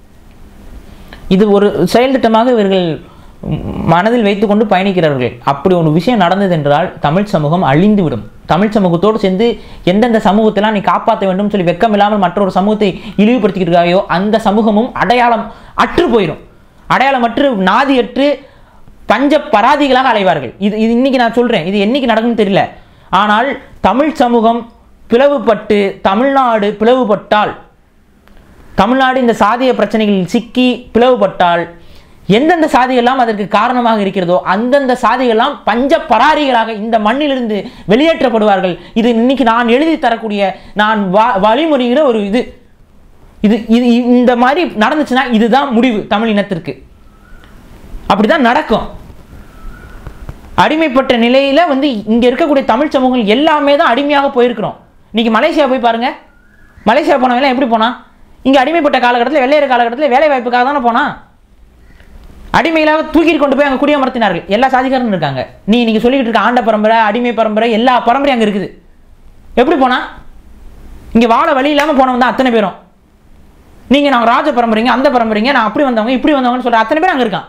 இது ஒரு செயல் திட்டமாக இவர்கள் ம், மனதில் வைத்துக்கொண்டு பயணிக்கிறார்கள் அப்படி ஒரு விஷயம் நடந்தது என்றால் தமிழ் சமூகம் அழிந்துவிடும் தமிழ் சமூகத்தோடு சேர்ந்து எந்தெந்த சமூகத்தெல்லாம் நீ காப்பாற்ற வேண்டும் சொல்லி வெக்கம் இல்லாமல் மற்றொரு சமூகத்தை இழிவுபடுத்திக்கிட்டு இருக்காயோ அந்த சமூகமும் அடையாளம் அற்று போயிடும் அடையாளம் அற்று நாதியற்று பஞ்ச பராதிகளாக அலைவார்கள் இது இது இன்னைக்கு நான் சொல்றேன் இது என்னைக்கு நடக்கும்னு தெரியல ஆனால் தமிழ் சமூகம் பிளவுபட்டு தமிழ்நாடு பிளவுபட்டால் தமிழ்நாடு இந்த சாதிய பிரச்சனைகளில் சிக்கி பிளவுபட்டால் எந்தெந்த சாதிகள்லாம் அதற்கு காரணமாக இருக்கிறதோ அந்தந்த சாதிகள்லாம் பஞ்ச பராரிகளாக இந்த மண்ணிலிருந்து வெளியேற்றப்படுவார்கள் இது இன்னைக்கு நான் எழுதி தரக்கூடிய நான் வா- வழிமொழிகிற ஒரு இது இது இது இந்த மாதிரி நடந்துச்சுன்னா இதுதான் முடிவு தமிழ் இனத்திற்கு அப்படிதான் நடக்கும் அடிமைப்பட்ட நிலையில வந்து இங்க இருக்கக்கூடிய தமிழ் சமூகங்கள் எல்லாமே தான் அடிமையாக போயிருக்கிறோம் இன்னைக்கு மலேசியா போய் பாருங்க மலேசியா போனவன் எப்படி போனான் இங்க அடிமைப்பட்ட காலகட்டத்தில் வெள்ளையர் காலகட்டத்தில் வேலை வாய்ப்புக்காக தானே போனான் அடிமைகளாக தூக்கிட்டு கொண்டு போய் அங்கே குடியமர்த்தினார்கள் எல்லா சாதிக்காரனும் இருக்காங்க நீ நீங்க சொல்லிக்கிட்டு இருக்க ஆண்ட பரம்பரை அடிமை பரம்பரை எல்லா பரம்பரையும் அங்கே இருக்குது எப்படி போனா இங்க வாழ வழி இல்லாம போனவன் தான் அத்தனை பேரும் நீங்க நாங்க ராஜ பரம்பரைங்க அந்த பரம்பரைங்க நான் அப்படி வந்தவங்க இப்படி வந்தவங்கன்னு சொல்ற அத்தனை பேர் அங்க இருக்கான்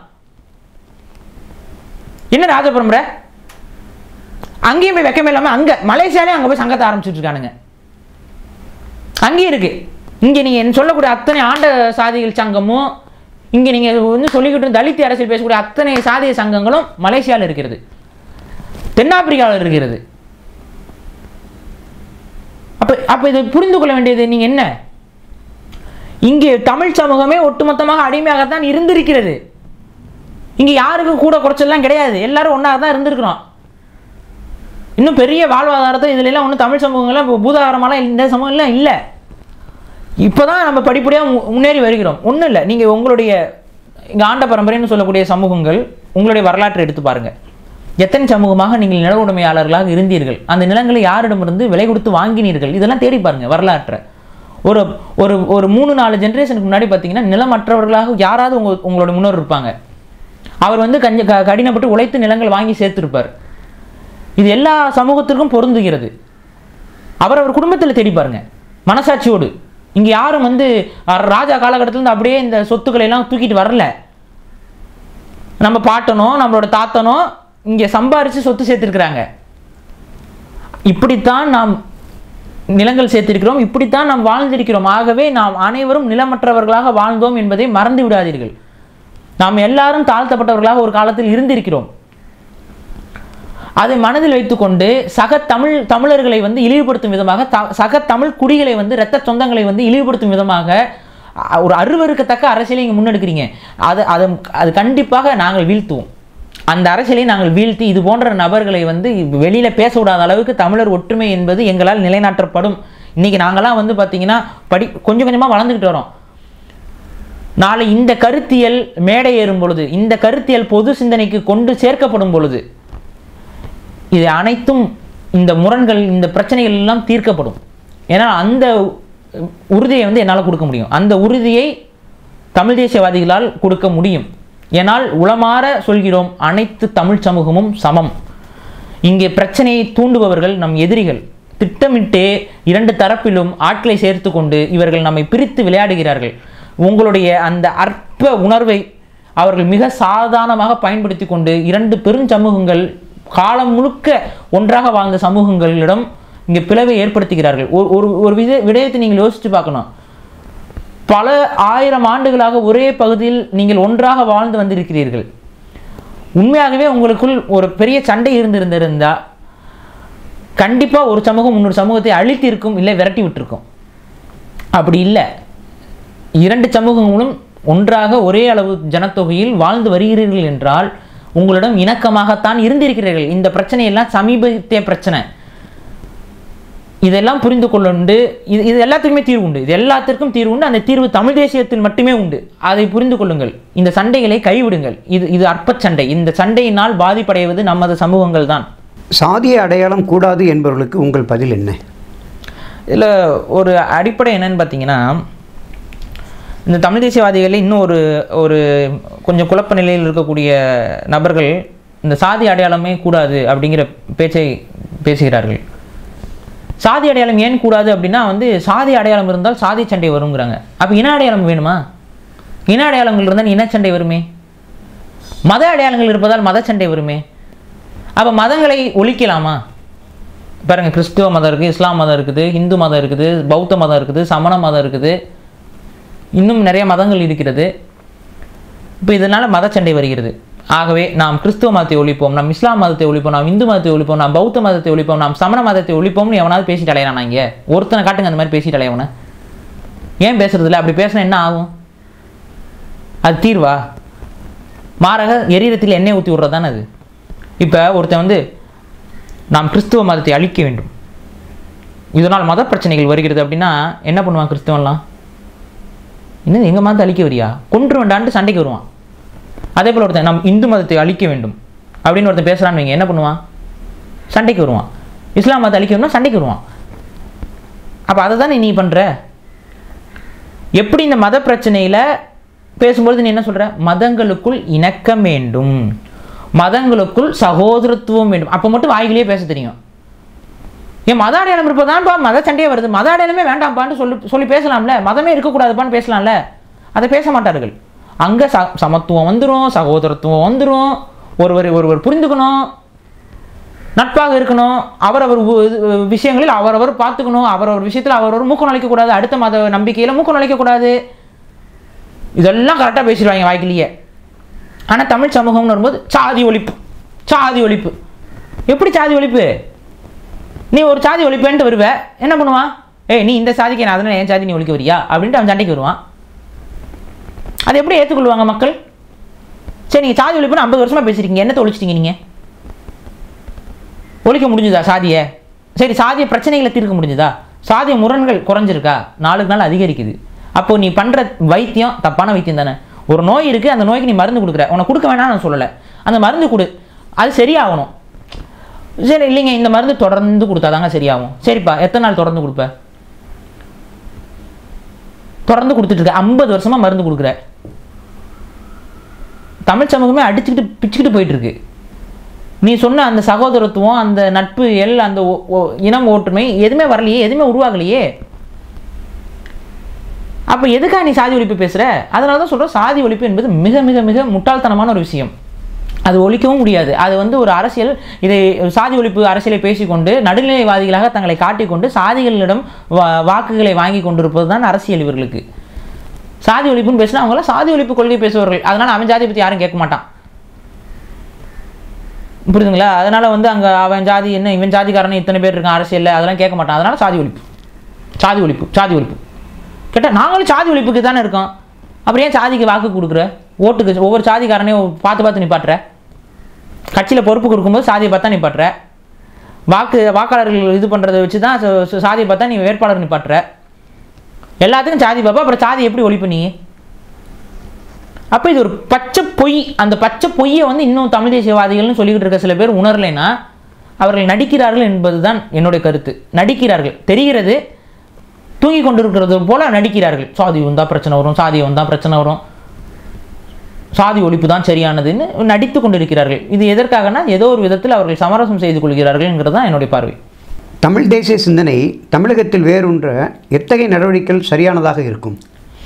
என்ன ராஜ பரம்பரை அங்கேயும் போய் வைக்கமே இல்லாம அங்க மலேசியாலே அங்க போய் சங்கத்தை ஆரம்பிச்சுட்டு இருக்கானுங்க அங்கேயும் இருக்கு இங்க நீங்க என்ன சொல்லக்கூடிய அத்தனை ஆண்ட சாதிகள் சங்கமும் இங்க நீங்க வந்து சொல்லிக்கிட்டு இருந்த தலித் அரசியல் பேசக்கூடிய அத்தனை சாதிய சங்கங்களும் மலேசியாவில் இருக்கிறது தென்னாப்பிரிக்காவில் இருக்கிறது அப்ப அப்ப இதை புரிந்து கொள்ள வேண்டியது நீங்க என்ன இங்கே தமிழ் சமூகமே ஒட்டுமொத்தமாக அடிமையாகத்தான் இருந்திருக்கிறது இங்க யாருக்கும் கூட குறைச்சல்லாம் கிடையாது எல்லாரும் ஒன்றா தான் இருந்திருக்கிறோம் இன்னும் பெரிய வாழ்வாதாரத்தை இதுல எல்லாம் ஒன்றும் தமிழ் சமூகங்கள்லாம் இப்போ பூதாகரமாலாம் இந்த சமூகம்லாம் இல்லை இப்போதான் நம்ம படிப்படியாக முன்னேறி வருகிறோம் ஒன்றும் இல்லை நீங்கள் உங்களுடைய இங்கே ஆண்ட பரம்பரைன்னு சொல்லக்கூடிய சமூகங்கள் உங்களுடைய வரலாற்றை எடுத்து பாருங்க எத்தனை சமூகமாக நீங்கள் நில உடைமையாளர்களாக இருந்தீர்கள் அந்த நிலங்களை யாரிடமிருந்து விலை கொடுத்து வாங்கினீர்கள் இதெல்லாம் தேடி பாருங்க வரலாற்றை ஒரு ஒரு ஒரு மூணு நாலு ஜென்ரேஷனுக்கு முன்னாடி பார்த்தீங்கன்னா நிலமற்றவர்களாக யாராவது உங்க உங்களோட முன்னோர் இருப்பாங்க அவர் வந்து கஞ்ச க- கடினப்பட்டு உழைத்து நிலங்கள் வாங்கி சேர்த்திருப்பார் இது எல்லா சமூகத்திற்கும் பொருந்துகிறது அவர் அவர் குடும்பத்தில் தேடி பாருங்க மனசாட்சியோடு இங்க யாரும் வந்து அஹ், ராஜா காலகட்டத்துல இருந்து அப்படியே இந்த சொத்துக்களை எல்லாம் தூக்கிட்டு வரல நம்ம பாட்டனோ நம்மளோட தாத்தனோ இங்க சம்பாரிச்சு சொத்து சேர்த்திருக்கிறாங்க இப்படித்தான் நாம் நிலங்கள் சேர்த்திருக்கிறோம் இப்படித்தான் நாம் வாழ்ந்திருக்கிறோம் ஆகவே நாம் அனைவரும் நிலமற்றவர்களாக வாழ்ந்தோம் என்பதை மறந்து விடாதீர்கள் நாம் எல்லாரும் தாழ்த்தப்பட்டவர்களாக ஒரு காலத்தில் இருந்திருக்கிறோம் அதை மனதில் வைத்துக்கொண்டு சக தமிழ் தமிழர்களை வந்து இழிவுபடுத்தும் விதமாக த- சக தமிழ் குடிகளை வந்து இரத்த சொந்தங்களை வந்து இழிவுபடுத்தும் விதமாக அ- ஒரு அருவருக்கத்தக்க அரசியலை இங்கே முன்னெடுக்கிறீங்க அது அது அது கண்டிப்பாக நாங்கள் வீழ்த்துவோம் அந்த அரசியலை நாங்கள் வீழ்த்தி இது போன்ற நபர்களை வந்து வெளியில பேச விடாத அளவுக்கு தமிழர் ஒற்றுமை என்பது எங்களால் நிலைநாட்டப்படும் இன்னைக்கு நாங்களாம் வந்து பார்த்தீங்கன்னா படி கொஞ்சம் கொஞ்சமாக வளர்ந்துக்கிட்டு வரோம் நாளை இந்த கருத்தியல் மேடை ஏறும் பொழுது இந்த கருத்தியல் பொது சிந்தனைக்கு கொண்டு சேர்க்கப்படும் பொழுது இது அனைத்தும் இந்த முரண்கள் இந்த பிரச்சனைகள் எல்லாம் தீர்க்கப்படும் ஏன்னா அந்த உறுதியை வந்து என்னால் கொடுக்க முடியும் அந்த உறுதியை தமிழ் தேசியவாதிகளால் கொடுக்க முடியும் ஏனால் உளமாற சொல்கிறோம் அனைத்து தமிழ் சமூகமும் சமம் இங்கே பிரச்சனையை தூண்டுபவர்கள் நம் எதிரிகள் திட்டமிட்டே இரண்டு தரப்பிலும் ஆட்களை சேர்த்து கொண்டு இவர்கள் நம்மை பிரித்து விளையாடுகிறார்கள் உங்களுடைய அந்த அற்ப உணர்வை அவர்கள் மிக சாதாரணமாக பயன்படுத்தி கொண்டு இரண்டு பெருஞ்சமூகங்கள் காலம் முழுக்க ஒன்றாக வாழ்ந்த சமூகங்களிடம் இங்கே பிளவை ஏற்படுத்துகிறார்கள் ஒரு ஒரு ஒரு வித விடயத்தை நீங்கள் யோசித்து பார்க்கணும் பல ஆயிரம் ஆண்டுகளாக ஒரே பகுதியில் நீங்கள் ஒன்றாக வாழ்ந்து வந்திருக்கிறீர்கள் உண்மையாகவே உங்களுக்குள் ஒரு பெரிய சண்டை இருந்திருந்திருந்தா கண்டிப்பா ஒரு சமூகம் இன்னொரு சமூகத்தை அழித்து இருக்கும் இல்லை விரட்டி விட்டிருக்கும் அப்படி இல்லை இரண்டு சமூகங்களும் ஒன்றாக ஒரே அளவு ஜனத்தொகையில் வாழ்ந்து வருகிறீர்கள் என்றால் உங்களிடம் இணக்கமாகத்தான் இருந்திருக்கிறீர்கள் இந்த பிரச்சனையெல்லாம் சமீபத்திய பிரச்சனை இதெல்லாம் புரிந்து கொள்ளுண்டு இது இது எல்லாத்துக்குமே தீர்வு உண்டு இது எல்லாத்திற்கும் தீர்வு உண்டு அந்த தீர்வு தமிழ் தேசியத்தில் மட்டுமே உண்டு அதை புரிந்து கொள்ளுங்கள் இந்த சண்டைகளை கைவிடுங்கள் இது இது அற்பச் சண்டை இந்த சண்டையினால் பாதிப்படைவது நமது சமூகங்கள் தான் சாதிய அடையாளம் கூடாது என்பவர்களுக்கு உங்கள் பதில் என்ன இதில் ஒரு அடிப்படை என்னன்னு பார்த்தீங்கன்னா இந்த தமிழ் தேசியவாதிகளில் இன்னும் ஒரு ஒரு கொஞ்சம் குழப்ப நிலையில் இருக்கக்கூடிய நபர்கள் இந்த சாதி அடையாளமே கூடாது அப்படிங்கிற பேச்சை பேசுகிறார்கள் சாதி அடையாளம் ஏன் கூடாது அப்படின்னா வந்து சாதி அடையாளம் இருந்தால் சாதி சண்டை வருங்கிறாங்க அப்போ இன அடையாளம் வேணுமா இன அடையாளங்கள் இருந்தால் இனச்சண்டை வருமே மத அடையாளங்கள் இருப்பதால் மத சண்டை வருமே அப்போ மதங்களை ஒழிக்கலாமா பாருங்க கிறிஸ்துவ மதம் இருக்குது இஸ்லாம் மதம் இருக்குது இந்து மதம் இருக்குது பௌத்த மதம் இருக்குது சமண மதம் இருக்குது இன்னும் நிறைய மதங்கள் இருக்கிறது இப்போ இதனால் மதச்சண்டை வருகிறது ஆகவே நாம் கிறிஸ்துவ மதத்தை ஒழிப்போம் நாம் இஸ்லாம் மதத்தை ஒழிப்போம் நாம் இந்து மதத்தை ஒழிப்போம் நாம் பௌத்த மதத்தை ஒழிப்போம் நாம் சமண மதத்தை ஒழிப்போம்னு எவனாவது பேசிட்டு அலையறானா இங்கே ஒருத்தனை காட்டுங்க அந்த மாதிரி பேசிட்டு அலையவனை ஏன் பேசுறது இல்லை அப்படி பேசினா என்ன ஆகும் அது தீர்வா மாறாக எரியத்தில் எண்ணெய் ஊற்றி விட்றது தானே அது இப்போ ஒருத்தன் வந்து நாம் கிறிஸ்துவ மதத்தை அழிக்க வேண்டும் இதனால் மத பிரச்சனைகள் வருகிறது அப்படின்னா என்ன பண்ணுவான் கிறிஸ்தவன்லாம் இன்னும் எங்கள் மதத்தை அழிக்க வரியா கொன்று வேண்டான்ட்டு சண்டைக்கு வருவான் அதே போல் ஒருத்தன் நம் இந்து மதத்தை அழிக்க வேண்டும் அப்படின்னு ஒருத்தன் பேசுகிறான்னு வைங்க என்ன பண்ணுவான் சண்டைக்கு வருவான் இஸ்லாம் மதத்தை அழிக்க வேணும்னா சண்டைக்கு வருவான் அப்போ அதை தானே நீ பண்ணுற எப்படி இந்த மத பிரச்சனையில் பேசும்பொழுது நீ என்ன சொல்ற மதங்களுக்குள் இணக்கம் வேண்டும் மதங்களுக்குள் சகோதரத்துவம் வேண்டும் அப்போ மட்டும் வாய்களையே பேச தெரியும் ஏன் மத அடையாளம் இருப்பதான்ப்பா மத சண்டையே வருது மத அடையாளமே வேண்டாம்ப்பான்னு சொல்லி சொல்லி பேசலாம்ல மதமே இருக்கக்கூடாதுப்பான்னு பேசலாம்ல அதை பேச மாட்டார்கள் அங்கே ச சமத்துவம் வந்துடும் சகோதரத்துவம் வந்துடும் ஒருவர் ஒருவர் புரிந்துக்கணும் நட்பாக இருக்கணும் அவரவர் உ- இது, விஷயங்களில் அவரவர் பார்த்துக்கணும் அவரவர் விஷயத்தில் அவரவர் மூக்கம் நுழைக்கக்கூடாது அடுத்த மத நம்பிக்கையில் மூக்கம் நுழைக்கக்கூடாது இதெல்லாம் கரெக்டாக பேசிடுவாங்க வாய்க்கிலேயே ஆனால் தமிழ் சமூகம்னு வரும்போது சாதி ஒழிப்பு சாதி ஒழிப்பு எப்படி சாதி ஒழிப்பு நீ ஒரு சாதி ஒழிப்பேன்ட்டு வருவ என்ன பண்ணுவான் ஏய் நீ இந்த சாதிக்கு நான் அதனால் என் சாதி நீ ஒழிக்க வரியா அப்படின்ட்டு அவன் சண்டைக்கு வருவான் அதை எப்படி ஏற்றுக்கொள்வாங்க மக்கள் சரி நீங்கள் சாதி ஒழிப்புன்னு ஐம்பது வருஷமாக பேசியிருக்கீங்க என்னத்தை ஒழிச்சிட்டீங்க நீங்கள் ஒழிக்க முடிஞ்சுதா சாதியை சரி சாதிய பிரச்சனைகளை தீர்க்க முடிஞ்சுதா சாதிய முரண்கள் குறைஞ்சிருக்கா நாளுக்கு நாள் அதிகரிக்குது அப்போ நீ பண்ணுற வைத்தியம் தப்பான வைத்தியம் தானே ஒரு நோய் இருக்குது அந்த நோய்க்கு நீ மருந்து கொடுக்குற உனக்கு கொடுக்க வேணாம்னு நான் சொல்லலை அந்த மருந்து கொடு அது சரியாகணும் சரி இல்லைங்க இந்த மருந்து தொடர்ந்து கொடுத்தாதாங்க சரியாகும் சரிப்பா எத்தனை நாள் தொடர்ந்து கொடுப்ப தொடர்ந்து கொடுத்துட்டு இருக்க ஐம்பது வருஷமா மருந்து கொடுக்குற தமிழ் சமூகமே அடிச்சுக்கிட்டு பிச்சுக்கிட்டு போயிட்டு இருக்கு நீ சொன்ன அந்த சகோதரத்துவம் அந்த நட்பு எல் அந்த ஒ- ஒ- இனம் ஒற்றுமை எதுவுமே வரலையே எதுவுமே உருவாகலையே அப்போ எதுக்காக நீ சாதி ஒழிப்பு பேசுற அதனால தான் சொல்கிறேன் சாதி ஒழிப்பு என்பது மிக மிக மிக முட்டாள்தனமான ஒரு விஷயம் அது ஒழிக்கவும் முடியாது அது வந்து ஒரு அரசியல் இதை சாதி ஒழிப்பு அரசியலை பேசிக்கொண்டு நடுநிலைவாதிகளாக தங்களை காட்டிக்கொண்டு சாதிகளிடம் வா- வாக்குகளை வாங்கி கொண்டிருப்பது தான் அரசியல் இவர்களுக்கு சாதி ஒழிப்புன்னு பேசினா அவங்களாம் சாதி ஒழிப்பு கொள்கை பேசுவார்கள் அதனால அவன் ஜாதியை பற்றி யாரும் கேட்க மாட்டான் புரியுதுங்களா அதனால வந்து அங்கே அவன் ஜாதி என்ன இவன் ஜாதிக்காரன் இத்தனை பேர் இருக்கான் அரசியலில் அதெல்லாம் கேட்க மாட்டான் அதனால சாதி ஒழிப்பு சாதி ஒழிப்பு சாதி ஒழிப்பு கேட்டால் நாங்களும் சாதி ஒழிப்புக்கு தானே இருக்கோம் அப்புறம் ஏன் சாதிக்கு வாக்கு கொடுக்குற ஓட்டுக்கு ஒவ்வொரு சாதிக்காரனையும் பார்த்து பார்த்து நிப்பாட்டுற கட்சியில் பொறுப்பு கொடுக்கும்போது சாதியை பார்த்தா நிப்பாட்டுற வாக்கு வாக்காளர்கள் இது பண்ணுறதை வச்சு தான் ச- ச- சாதியை பார்த்தா நீ வேட்பாளர் நிப்பாட்டுற எல்லாத்துக்கும் சாதி பார்ப்பா அப்புறம் சாதி எப்படி ஒழிப்பு நீ அப்போ இது ஒரு பச்சை பொய் அந்த பச்சை பொய்யை வந்து இன்னும் தமிழ் தேசியவாதிகள்னு சொல்லிக்கிட்டு இருக்க சில பேர் உணரலைன்னா அவர்கள் நடிக்கிறார்கள் என்பதுதான் என்னுடைய கருத்து நடிக்கிறார்கள் தெரிகிறது தூங்கி கொண்டிருக்கிறது போல நடிக்கிறார்கள் சாதி வந்தால் பிரச்சனை வரும் சாதி வந்தால் பிரச்சனை வரும் சாதி ஒழிப்பு தான் சரியானதுன்னு நடித்து கொண்டிருக்கிறார்கள் இது எதற்காகனா ஏதோ ஒரு விதத்தில் அவர்கள் சமரசம் செய்து கொள்கிறார்கள்ங்கிறது தான் என்னுடைய பார்வை தமிழ் தேசிய சிந்தனை தமிழகத்தில் வேரூன்ற எத்தகைய நடவடிக்கைகள் சரியானதாக இருக்கும்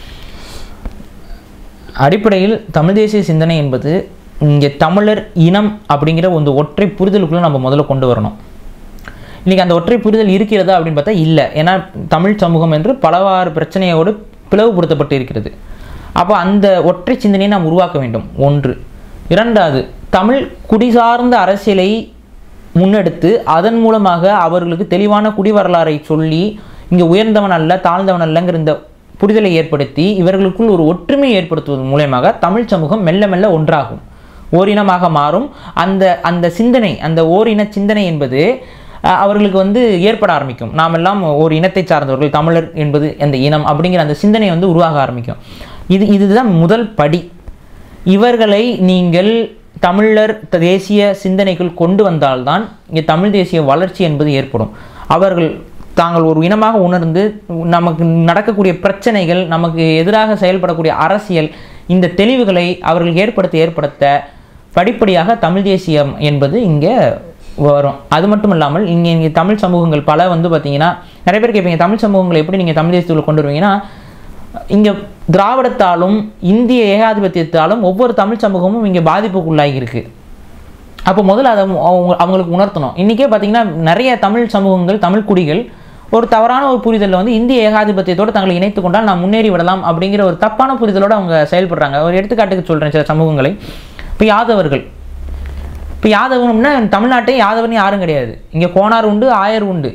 அடிப்படையில் தமிழ் தேசிய சிந்தனை என்பது இங்கே தமிழர் இனம் அப்படிங்கிற ஒரு ஒற்றை புரிதலுக்குள்ளே நம்ம முதல்ல கொண்டு வரணும் இன்றைக்கி அந்த ஒற்றை புரிதல் இருக்கிறதா அப்படின்னு பார்த்தா இல்லை ஏன்னா தமிழ் சமூகம் என்று பலவாறு பிரச்சனையோடு பிளவுபடுத்தப்பட்டு இருக்கிறது அப்போ அந்த ஒற்றை சிந்தனையை நாம் உருவாக்க வேண்டும் ஒன்று இரண்டாவது தமிழ் குடிசார்ந்த அரசியலை முன்னெடுத்து அதன் மூலமாக அவர்களுக்கு தெளிவான குடி வரலாறை சொல்லி இங்கே உயர்ந்தவன் அல்ல தாழ்ந்தவன் அல்லங்கிற இந்த புரிதலை ஏற்படுத்தி இவர்களுக்குள் ஒரு ஒற்றுமை ஏற்படுத்துவதன் மூலயமாக தமிழ் சமூகம் மெல்ல மெல்ல ஒன்றாகும் ஓரினமாக மாறும் அந்த அந்த சிந்தனை அந்த ஓரின சிந்தனை என்பது அஹ், அவர்களுக்கு வந்து ஏற்பட ஆரம்பிக்கும் நாம் எல்லாம் ஒரு இனத்தை சார்ந்தவர்கள் தமிழர் என்பது அந்த இனம் அப்படிங்கிற அந்த சிந்தனை வந்து உருவாக ஆரம்பிக்கும் இது இதுதான் முதல் படி இவர்களை நீங்கள் தமிழர் த- தேசிய சிந்தனைக்குள் கொண்டு வந்தால்தான் இங்கே தமிழ் தேசிய வளர்ச்சி என்பது ஏற்படும் அவர்கள் தாங்கள் ஒரு இனமாக உணர்ந்து நமக்கு நடக்கக்கூடிய பிரச்சனைகள் நமக்கு எதிராக செயல்படக்கூடிய அரசியல் இந்த தெளிவுகளை அவர்கள் ஏற்படுத்த ஏற்படுத்த படிப்படியாக தமிழ் தேசியம் என்பது இங்கே வரும் அது மட்டும் இல்லாமல் இங்கே இங்கே தமிழ் சமூகங்கள் பல வந்து பார்த்தீங்கன்னா நிறைய பேர் கேட்பீங்க தமிழ் சமூகங்களை எப்படி நீங்கள் தமிழ் தேசியத்தில் கொண்டு வருவீங்கன்னா இங்கே திராவிடத்தாலும் இந்திய ஏகாதிபத்தியத்தாலும் ஒவ்வொரு தமிழ் சமூகமும் இங்கே பாதிப்புக்குள்ளாகி இருக்கு அப்போ முதல்ல அதை அவங்க அவங்களுக்கு உணர்த்தணும் இன்றைக்கே பார்த்தீங்கன்னா நிறைய தமிழ் சமூகங்கள் தமிழ் குடிகள் ஒரு தவறான ஒரு புரிதலில் வந்து இந்திய ஏகாதிபத்தியத்தோடு தங்களை இணைத்து கொண்டால் நாம் முன்னேறி விடலாம் அப்படிங்கிற ஒரு தப்பான புரிதலோடு அவங்க செயல்படுறாங்க ஒரு எடுத்துக்காட்டுக்கு சொல்கிறேன் சில சமூகங்களை இப்போ யாதவர்கள் இப்போ யாதவம்னா தமிழ்நாட்டே யாதவன் யாரும் கிடையாது இங்கே கோனார் உண்டு ஆயர் உண்டு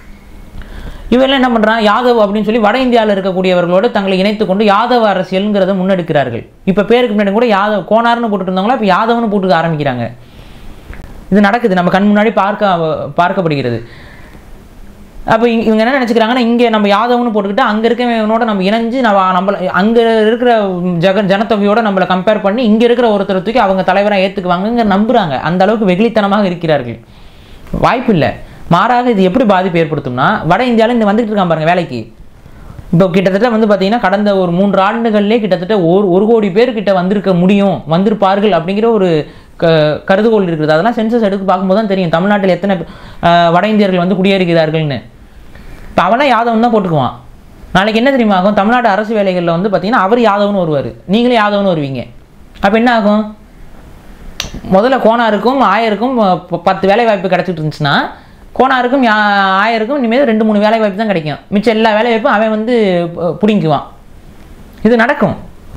இவரெல்லாம் என்ன பண்ணுறான் யாதவ் அப்படின்னு சொல்லி வட இந்தியாவில் இருக்கக்கூடியவர்களோடு தங்களை இணைத்து கொண்டு யாதவ அரசியல்ங்கிறத முன்னெடுக்கிறார்கள் இப்போ பேருக்கு முன்னாடி கூட யாதவ் கோனார்னு போட்டுட்டு இருந்தவங்களா இப்போ யாதவ்னு போட்டுக்க ஆரம்பிக்கிறாங்க இது நடக்குது நம்ம கண் முன்னாடி பார்க்க பார்க்கப்படுகிறது அப்போ இவங்க என்ன நினச்சிக்கிறாங்கன்னா இங்கே நம்ம யாதவ்னு போட்டுக்கிட்டு அங்கே இருக்கவனோட நம்ம இணைஞ்சு நம்ம நம்மள அங்கே இருக்கிற ஜக ஜனத்தொகையோட நம்மளை கம்பேர் பண்ணி இங்கே இருக்கிற ஒருத்தரை தூக்கி அவங்க தலைவராக ஏற்றுக்குவாங்கங்க நம்புகிறாங்க அந்த அளவுக்கு வெகுளித்தனமாக இருக்கிறார்கள் வாய்ப்பு இல்லை மாறாக இது எப்படி பாதிப்பு ஏற்படுத்தும்னா வட இந்தியாவில் இந்த வந்துகிட்டு இருக்கான் பாருங்க வேலைக்கு இப்போ கிட்டத்தட்ட வந்து பார்த்தீங்கன்னா கடந்த ஒரு மூன்று ஆண்டுகள்லேயே கிட்டத்தட்ட ஒரு ஒரு கோடி பேர் கிட்ட வந்திருக்க முடியும் வந்திருப்பார்கள் அப்படிங்கிற ஒரு க கருதுகோள் இருக்குது அதெல்லாம் சென்சஸ் எடுத்து பார்க்கும்போது தான் தெரியும் தமிழ்நாட்டில் எத்தனை அஹ், வட இந்தியர்கள் வந்து குடியேறுகிறார்கள்னு இப்போ அவனா யாதவன் தான் போட்டுக்குவான் நாளைக்கு என்ன தெரியுமா ஆகும் தமிழ்நாடு அரசு வேலைகளில் வந்து பார்த்தீங்கன்னா அவர் யாதவன் வருவார் நீங்களே யாதவன் வருவீங்க அப்போ என்ன ஆகும் முதல்ல கோனாருக்கும் ஆயருக்கும் ப- பத்து வேலை வாய்ப்பு கிடச்சிட்டு இருந்துச்சுன்னா கோனாருக்கும் யா- ஆயருக்கும் இனிமேல் ரெண்டு மூணு வேலை வாய்ப்பு தான் கிடைக்கும் மிச்சம் எல்லா வேலை வாய்ப்பும் அவன் வந்து ப- பிடிங்குவான் இது நடக்கும்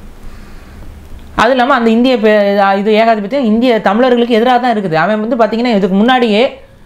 அது இல்லாமல் அந்த இந்திய பே- இது ஏகாதிபத்தியம் இந்திய தமிழர்களுக்கு எதிராக தான் இருக்குது அவன் வந்து பார்த்தீங்கன்னா இதுக்கு முன்னாடியே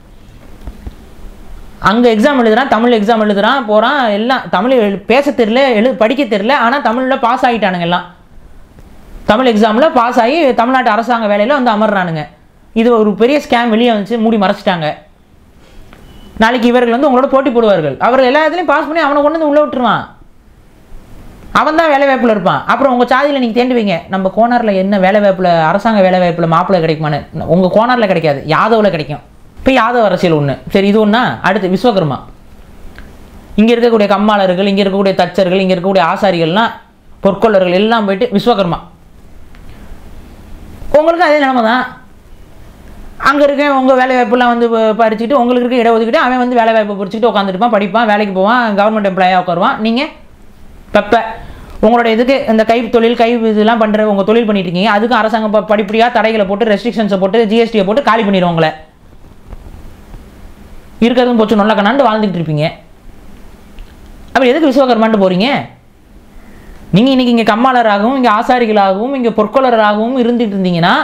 அங்கே எக்ஸாம் எழுதுறான் தமிழ் எக்ஸாம் எழுதுறான் போகிறான் எல்லாம் தமிழ் எழு- பேச தெரியல எழு படிக்க தெரியல ஆனால் தமிழில் பாஸ் ஆகிட்டானுங்க எல்லாம் தமிழ் எக்ஸாமில் பாஸ் ஆகி தமிழ்நாட்டு அரசாங்க வேலையில் வந்து அமர்றானுங்க இது ஒரு பெரிய ஸ்கேம் வெளியே வந்துச்சு மூடி மறைச்சிட்டாங்க நாளைக்கு இவர்கள் வந்து உங்களோட போட்டி போடுவார்கள் அவர் எல்லா இதுலையும் பாஸ் பண்ணி அவனை கொண்டு வந்து உள்ளே விட்டுருவான் அவன் தான் வேலை வாய்ப்பில் இருப்பான் அப்புறம் உங்கள் சாதியில் நீங்கள் தேண்டுவீங்க நம்ம கோனாரில் என்ன வேலை வாய்ப்பில் அரசாங்க வேலை வாய்ப்பில் மாப்பிள்ளை கிடைக்குமான்னு உங்கள் கோனாரில் கிடைக்காது யாதவில் கிடைக்கும் இப்போ யாதவ அரசியல் ஒன்று சரி இது ஒன்றா அடுத்து விஸ்வகர்மா இங்கே இருக்கக்கூடிய கம்மாளர்கள் இங்கே இருக்கக்கூடிய தச்சர்கள் இங்கே இருக்கக்கூடிய ஆசாரிகள்லாம் பொற்கொள்ளர்கள் எல்லாம் போயிட்டு விஸ்வகர்மா உங்களுக்கு அதே நிலமை தான் அங்கே இருக்க உங்கள் வேலை வாய்ப்பெல்லாம் வந்து ப- பறிச்சுக்கிட்டு உங்களுக்கு இருக்க இடஒதுக்கிட்டு அவன் வந்து வேலை வாய்ப்பை பிடிச்சிக்கிட்டு உட்காந்துருப்பான் படிப்பான் வேலைக்கு போவான் கவர்மெண்ட் எம்ப்ளாயாக உட்காருவான் நீங்கள் பெப்ப உங்களோட இதுக்கு இந்த கை தொழில் கை இதெல்லாம் பண்ணுற உங்கள் தொழில் பண்ணிட்டு இருக்கீங்க அதுக்கும் அரசாங்கம் ப- படிப்படியாக தடைகளை போட்டு ரெஸ்ட்ரிக்ஷன்ஸை போட்டு ஜிஎஸ்டியை போட்டு காலி பண்ணிடும் உங்களை இருக்கிறதும் போச்சு நல்ல கண்ணாண்டு வாழ்ந்துக்கிட்டு இருப்பீங்க அப்போ எதுக்கு விஸ்வகர்மான்ட்டு போகிறீங்க நீங்கள் இன்றைக்கி இங்கே கம்மாளராகவும் இங்கே ஆசாரிகளாகவும் இங்கே பொற்கொளராகவும் இருந்துட்டு இருந்தீங்கன்னா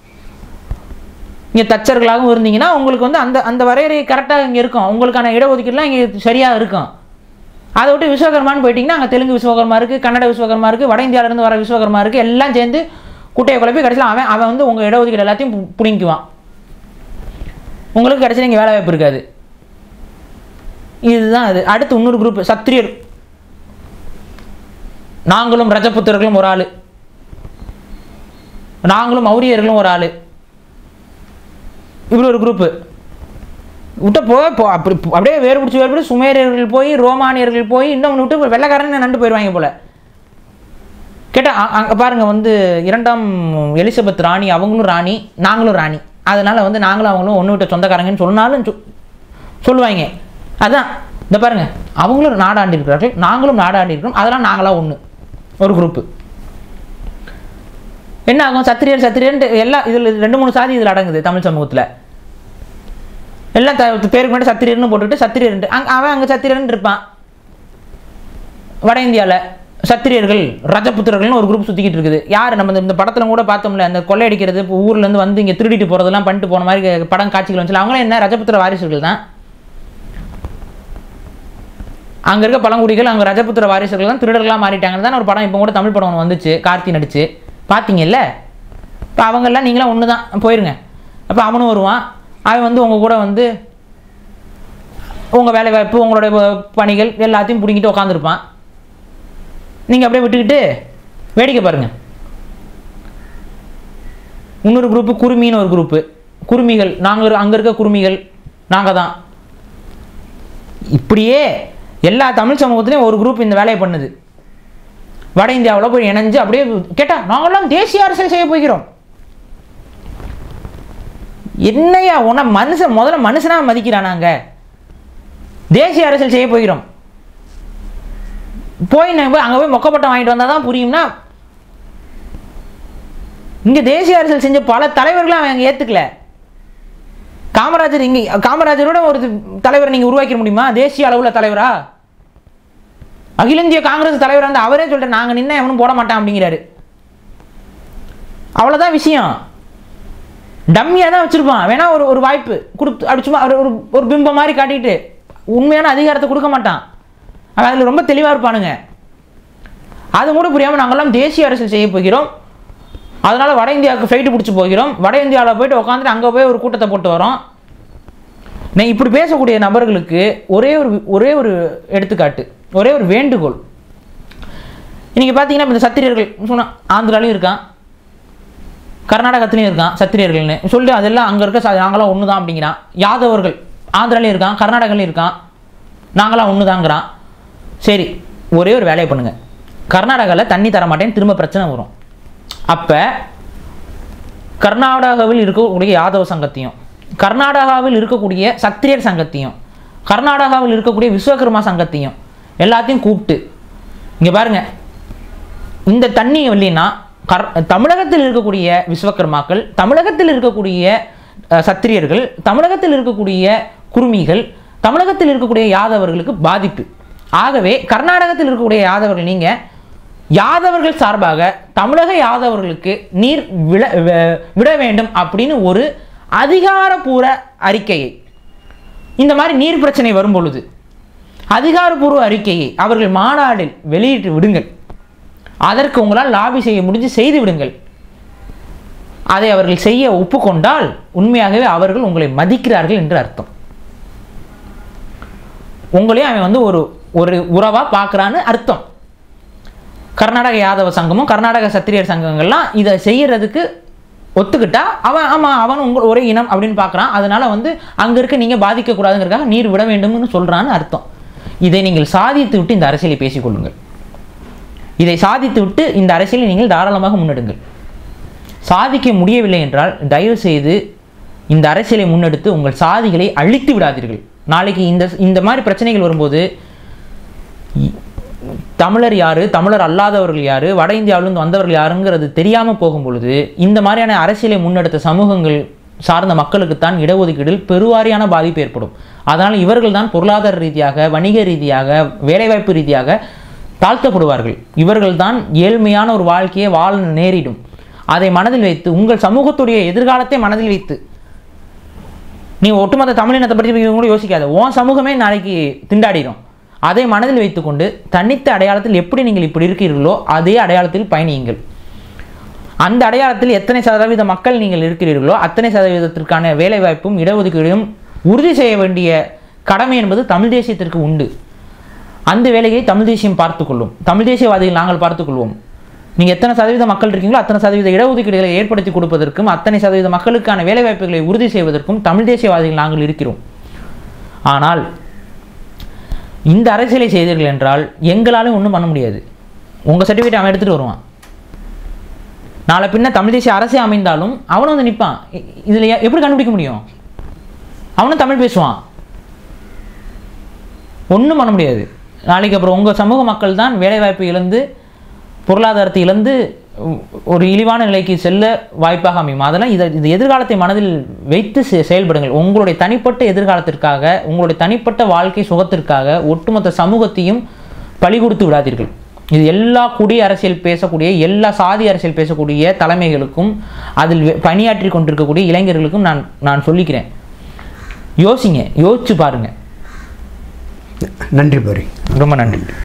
இங்கே தச்சர்களாகவும் இருந்தீங்கன்னா உங்களுக்கு வந்து அந்த அந்த வரையறை கரெக்டாக இங்கே இருக்கும் உங்களுக்கான இடஒதுக்கீடுலாம் இங்கே சரியாக இருக்கும் அதை விட்டு விஸ்வகர்மான்னு போயிட்டீங்கன்னா அங்கே தெலுங்கு விஸ்வகர்மா இருக்குது கன்னட விஸ்வகர்மா இருக்குது வட இந்தியாவிலேருந்து வர விஸ்வகர்மா இருக்குது எல்லாம் சேர்ந்து குட்டையை குழப்பி கடைசியில் அவன் அவன் வந்து உங்கள் இடஒதுக்கீடு எல்லாத்தையும் பு- பிடுங்கிக்குவான் உங்களுக்கு கடைசியில் இங்கே வேலை வாய்ப்பு இருக்காது இதுதான் அது அடுத்து இன்னொரு குரூப் சத்திரியர் நாங்களும் ரஜபுத்திரர்களும் ஒரு ஆள் நாங்களும் மௌரியர்களும் ஒரு ஆள் இப்படி ஒரு குரூப்பு விட்ட போய் போ அப்படி அப்படியே வேறு பிடிச்சி வேறு பிடிச்சி சுமேரியர்கள் போய் ரோமானியர்கள் போய் இன்னும் விட்டு வெள்ளைக்காரன் நண்டு போயிடுவாங்க போல கேட்டால் அங்கே பாருங்க வந்து இரண்டாம் எலிசபெத் ராணி அவங்களும் ராணி நாங்களும் ராணி அதனால் வந்து நாங்களும் அவங்களும் ஒன்று விட்ட சொந்தக்காரங்கன்னு சொன்னாலும் சொ- சொல்லுவாங்க அதான் இந்த பாருங்க அவங்களும் நாடாண்டி இருக்கிறார்கள் நாங்களும் நாடாண்டி இருக்கிறோம் அதெல்லாம் நாங்களாம் ஒன்று ஒரு குரூப்பு என்ன ஆகும் சத்திரியர் சத்திரியன்ட்டு எல்லாம் இதில் ரெண்டு மூணு சாதி இதில் அடங்குது தமிழ் சமூகத்தில் எல்லாம் த பேருக்கு மட்டும் சத்திரியர்னு போட்டுட்டு சத்திரியர் அங்கே அவன் அங்கே சத்திரியன் இருப்பான் வட இந்தியாவில் சத்திரியர்கள் ரஜபுத்திரர்கள்னு ஒரு குரூப் சுற்றிக்கிட்டு இருக்குது யார் நம்ம இந்த- இந்த படத்தில் கூட பார்த்தோம்ல அந்த கொள்ளையடிக்கிறது இப்போ ஊர்லேருந்து வந்து இங்கே திருடிட்டு போகிறதெல்லாம் பண்ணிட்டு போன மாதிரி படம் காட்சிகள் வந்துச்சு அவங்களும் என்ன ரஜபுத்திர வாரிசுகள் தான் அங்கே இருக்க பழங்குடிகள் அங்கே ரஜபுத்திர வாரிசுகள் தான் திருடர்களாக மாறிட்டாங்கன்னு தான் ஒரு படம் இப்போ கூட தமிழ் படம் ஒன்று வந்துச்சு கார்த்தி நடிச்சு பார்த்தீங்கல்ல இப்போ அவங்கெல்லாம் நீங்களாம் ஒன்று தான் போயிருங்க அப்போ அவனும் வருவான் அவன் வந்து உங்கள் கூட வந்து உங்கள் வேலை வாய்ப்பு உங்களுடைய வ- பணிகள் எல்லாத்தையும் பிடிங்கிட்டு உட்காந்துருப்பான் நீங்கள் அப்படியே விட்டுக்கிட்டு வேடிக்கை பாருங்கள் இன்னொரு குரூப்பு குருமின்னு ஒரு குரூப்பு குருமிகள் நாங்கள் அங்கே இருக்க குருமிகள் நாங்கள் தான் இப்படியே எல்லா தமிழ் சமூகத்திலையும் ஒரு குரூப் இந்த வேலையை பண்ணுது வட இந்தியாவில் போய் இணைஞ்சு அப்படியே கேட்டா நாங்களாம் தேசிய அரசியல் செய்ய போகிறோம் என்னையா உன மனுஷன் முதல்ல மனுஷனா மதிக்கிறானாங்க தேசிய அரசியல் செய்ய போகிறோம் போய் நான் போய் அங்கே போய் மொக்கப்பட்டம் வாங்கிட்டு வந்தால் தான் புரியும்னா இங்கே தேசிய அரசியல் செஞ்ச பல தலைவர்களும் அவன் அங்கே ஏற்றுக்கல காமராஜர் இங்கே காமராஜரோட ஒரு தலைவரை நீங்கள் உருவாக்கிட முடியுமா தேசிய அளவில் தலைவரா அகில இந்திய காங்கிரஸ் தலைவர் வந்து அவரே சொல்லிட்டு நாங்கள் நின்று எவனும் போட மாட்டான் அப்படிங்கிறாரு அவ்வளோதான் விஷயம் டம்மியாக தான் வச்சுருப்பான் வேணா ஒரு ஒரு வாய்ப்பு கொடுத்து அப்படி சும்மா ஒரு ஒரு ஒரு பிம்பம் மாதிரி காட்டிட்டு உண்மையான அதிகாரத்தை கொடுக்க மாட்டான் அவன் அதில் ரொம்ப தெளிவாக இருப்பானுங்க அது கூட புரியாமல் நாங்கள்லாம் தேசிய அரசியல் செய்ய போகிறோம் அதனால் வட இந்தியாவுக்கு ஃப்ளைட்டு பிடிச்சி போகிறோம் வட இந்தியாவில் போயிட்டு உட்காந்துட்டு அங்கே போய் ஒரு கூட்டத்தை போட்டு வரோம் நான் இப்படி பேசக்கூடிய நபர்களுக்கு ஒரே ஒரு ஒரே ஒரு எடுத்துக்காட்டு ஒரே ஒரு வேண்டுகோள் இன்னைக்கு பார்த்தீங்கன்னா இப்ப இந்த சத்திரியர்கள் சொன்னா ஆந்திராலையும் இருக்கான் கர்நாடகத்துலையும் இருக்கான் சத்திரியர்கள்னு சொல்லி அதெல்லாம் அங்கே இருக்க ச- நாங்களாம் ஒன்று தான் அப்படிங்கிறான் யாதவர்கள் ஆந்திராலையும் இருக்கான் கர்நாடகாலையும் இருக்கான் நாங்களாம் ஒன்று தாங்கிறான் சரி ஒரே ஒரு வேலையை பண்ணுங்க கர்நாடகாவில் தண்ணி தர மாட்டேன்னு திரும்ப பிரச்சனை வரும் அப்போ கர்நாடகாவில் இருக்கக்கூடிய யாதவ சங்கத்தையும் கர்நாடகாவில் இருக்கக்கூடிய சத்திரியர் சங்கத்தையும் கர்நாடகாவில் இருக்கக்கூடிய விஸ்வகர்மா சங்கத்தையும் எல்லாத்தையும் கூப்பிட்டு இங்கே பாருங்க இந்த தண்ணி இல்லைன்னா கர் தமிழகத்தில் இருக்கக்கூடிய விஸ்வகர்மாக்கள் தமிழகத்தில் இருக்கக்கூடிய அஹ், சத்திரியர்கள் தமிழகத்தில் இருக்கக்கூடிய குருமிகள் தமிழகத்தில் இருக்கக்கூடிய யாதவர்களுக்கு பாதிப்பு ஆகவே கர்நாடகத்தில் இருக்கக்கூடிய யாதவர்கள் நீங்கள் யாதவர்கள் சார்பாக தமிழக யாதவர்களுக்கு நீர் விட வ- விட வேண்டும் அப்படின்னு ஒரு அதிகாரப்பூர்வ அறிக்கையை இந்த மாதிரி நீர் பிரச்சனை வரும் பொழுது அதிகாரப்பூர்வ அறிக்கையை அவர்கள் மாநாடில் வெளியிட்டு விடுங்கள் அதற்கு உங்களால் லாபி செய்ய முடிஞ்சு செய்து விடுங்கள் அதை அவர்கள் செய்ய ஒப்புக்கொண்டால் உண்மையாகவே அவர்கள் உங்களை மதிக்கிறார்கள் என்று அர்த்தம் உங்களையும் அவன் வந்து ஒரு ஒரு உறவா பார்க்குறான்னு அர்த்தம் கர்நாடக யாதவ சங்கமும் கர்நாடக சத்திரியர் சங்கங்கள்லாம் இதை செய்யறதுக்கு ஒத்துக்கிட்டா அவன் ஆமாம் அவன் உங்கள் ஒரே இனம் அப்படின்னு பார்க்குறான் அதனால வந்து அங்கே இருக்க நீங்கள் பாதிக்கக்கூடாதுங்கிறதுக்காக நீர் விட வேண்டும்னு சொல்கிறான்னு அர்த்தம் இதை நீங்கள் சாதித்து விட்டு இந்த அரசியலை பேசிக்கொள்ளுங்கள் இதை சாதித்து விட்டு இந்த அரசியலை நீங்கள் தாராளமாக முன்னெடுங்கள் சாதிக்க முடியவில்லை என்றால் தயவு செய்து இந்த அரசியலை முன்னெடுத்து உங்கள் சாதிகளை அழித்து விடாதீர்கள் நாளைக்கு இந்த இந்த மாதிரி பிரச்சனைகள் வரும்போது இ- தமிழர் யாரு தமிழர் அல்லாதவர்கள் யாரு வட இந்தியாவிலிருந்து வந்தவர்கள் யாருங்கிறது தெரியாமல் போகும் பொழுது இந்த மாதிரியான அரசியலை முன்னெடுத்த சமூகங்கள் சார்ந்த மக்களுக்குத்தான் இடஒதுக்கீடில் பெருவாரியான பாதிப்பு ஏற்படும் அதனால் இவர்கள் தான் பொருளாதார ரீதியாக வணிக ரீதியாக வேலைவாய்ப்பு ரீதியாக தாழ்த்தப்படுவார்கள் இவர்கள் தான் ஏழ்மையான ஒரு வாழ்க்கையை வாழ நேரிடும் அதை மனதில் வைத்து உங்கள் சமூகத்துடைய எதிர்காலத்தை மனதில் வைத்து நீ ஒட்டுமொத்த தமிழினத்தை பற்றி கூட யோசிக்காத உன் சமூகமே நாளைக்கு திண்டாடிடும் அதை மனதில் வைத்துக்கொண்டு தனித்த அடையாளத்தில் எப்படி நீங்கள் இப்படி இருக்கிறீர்களோ அதே அடையாளத்தில் பயணியுங்கள் அந்த அடையாளத்தில் எத்தனை சதவீத மக்கள் நீங்கள் இருக்கிறீர்களோ அத்தனை சதவீதத்திற்கான வேலைவாய்ப்பும் இடஒதுக்கீடும் உறுதி செய்ய வேண்டிய கடமை என்பது தமிழ் தேசியத்திற்கு உண்டு அந்த வேலையை தமிழ் தேசியம் பார்த்துக்கொள்ளும் தமிழ் தேசியவாதிகள் நாங்கள் பார்த்துக்கொள்வோம் நீங்கள் எத்தனை சதவீத மக்கள் இருக்கீங்களோ அத்தனை சதவீத இடஒதுக்கீடுகளை ஏற்படுத்தி கொடுப்பதற்கும் அத்தனை சதவீத மக்களுக்கான வேலைவாய்ப்புகளை உறுதி செய்வதற்கும் தமிழ் தேசியவாதிகள் நாங்கள் இருக்கிறோம் ஆனால் இந்த அரசியலை செய்தீர்கள் என்றால் எங்களாலும் ஒன்றும் பண்ண முடியாது உங்கள் சர்டிஃபிகேட் அவன் எடுத்துகிட்டு வருவான் நாளை பின்ன தமிழ் தேசிய அரசே அமைந்தாலும் அவனும் வந்து நிற்பான் இதில் எப்படி கண்டுபிடிக்க முடியும் அவனும் தமிழ் பேசுவான் ஒன்றும் பண்ண முடியாது நாளைக்கு அப்புறம் உங்கள் சமூக மக்கள் தான் வேலைவாய்ப்பு இழந்து பொருளாதாரத்தை இழந்து உ- ஒரு இழிவான நிலைக்கு செல்ல வாய்ப்பாக அமையும் அதெல்லாம் இதை இது எதிர்காலத்தை மனதில் வைத்து செ- செயல்படுங்கள் உங்களுடைய தனிப்பட்ட எதிர்காலத்திற்காக உங்களுடைய தனிப்பட்ட வாழ்க்கை சுகத்திற்காக ஒட்டுமொத்த சமூகத்தையும் பலி கொடுத்து விடாதீர்கள் இது எல்லா குடி அரசியல் பேசக்கூடிய எல்லா சாதி அரசியல் பேசக்கூடிய தலைமைகளுக்கும் அதில் வெ- பணியாற்றி கொண்டிருக்கக்கூடிய இளைஞர்களுக்கும் நான் நான் சொல்லிக்கிறேன் யோசிங்க யோசிச்சு பாருங்க நன்றி பாரி ரொம்ப நன்றி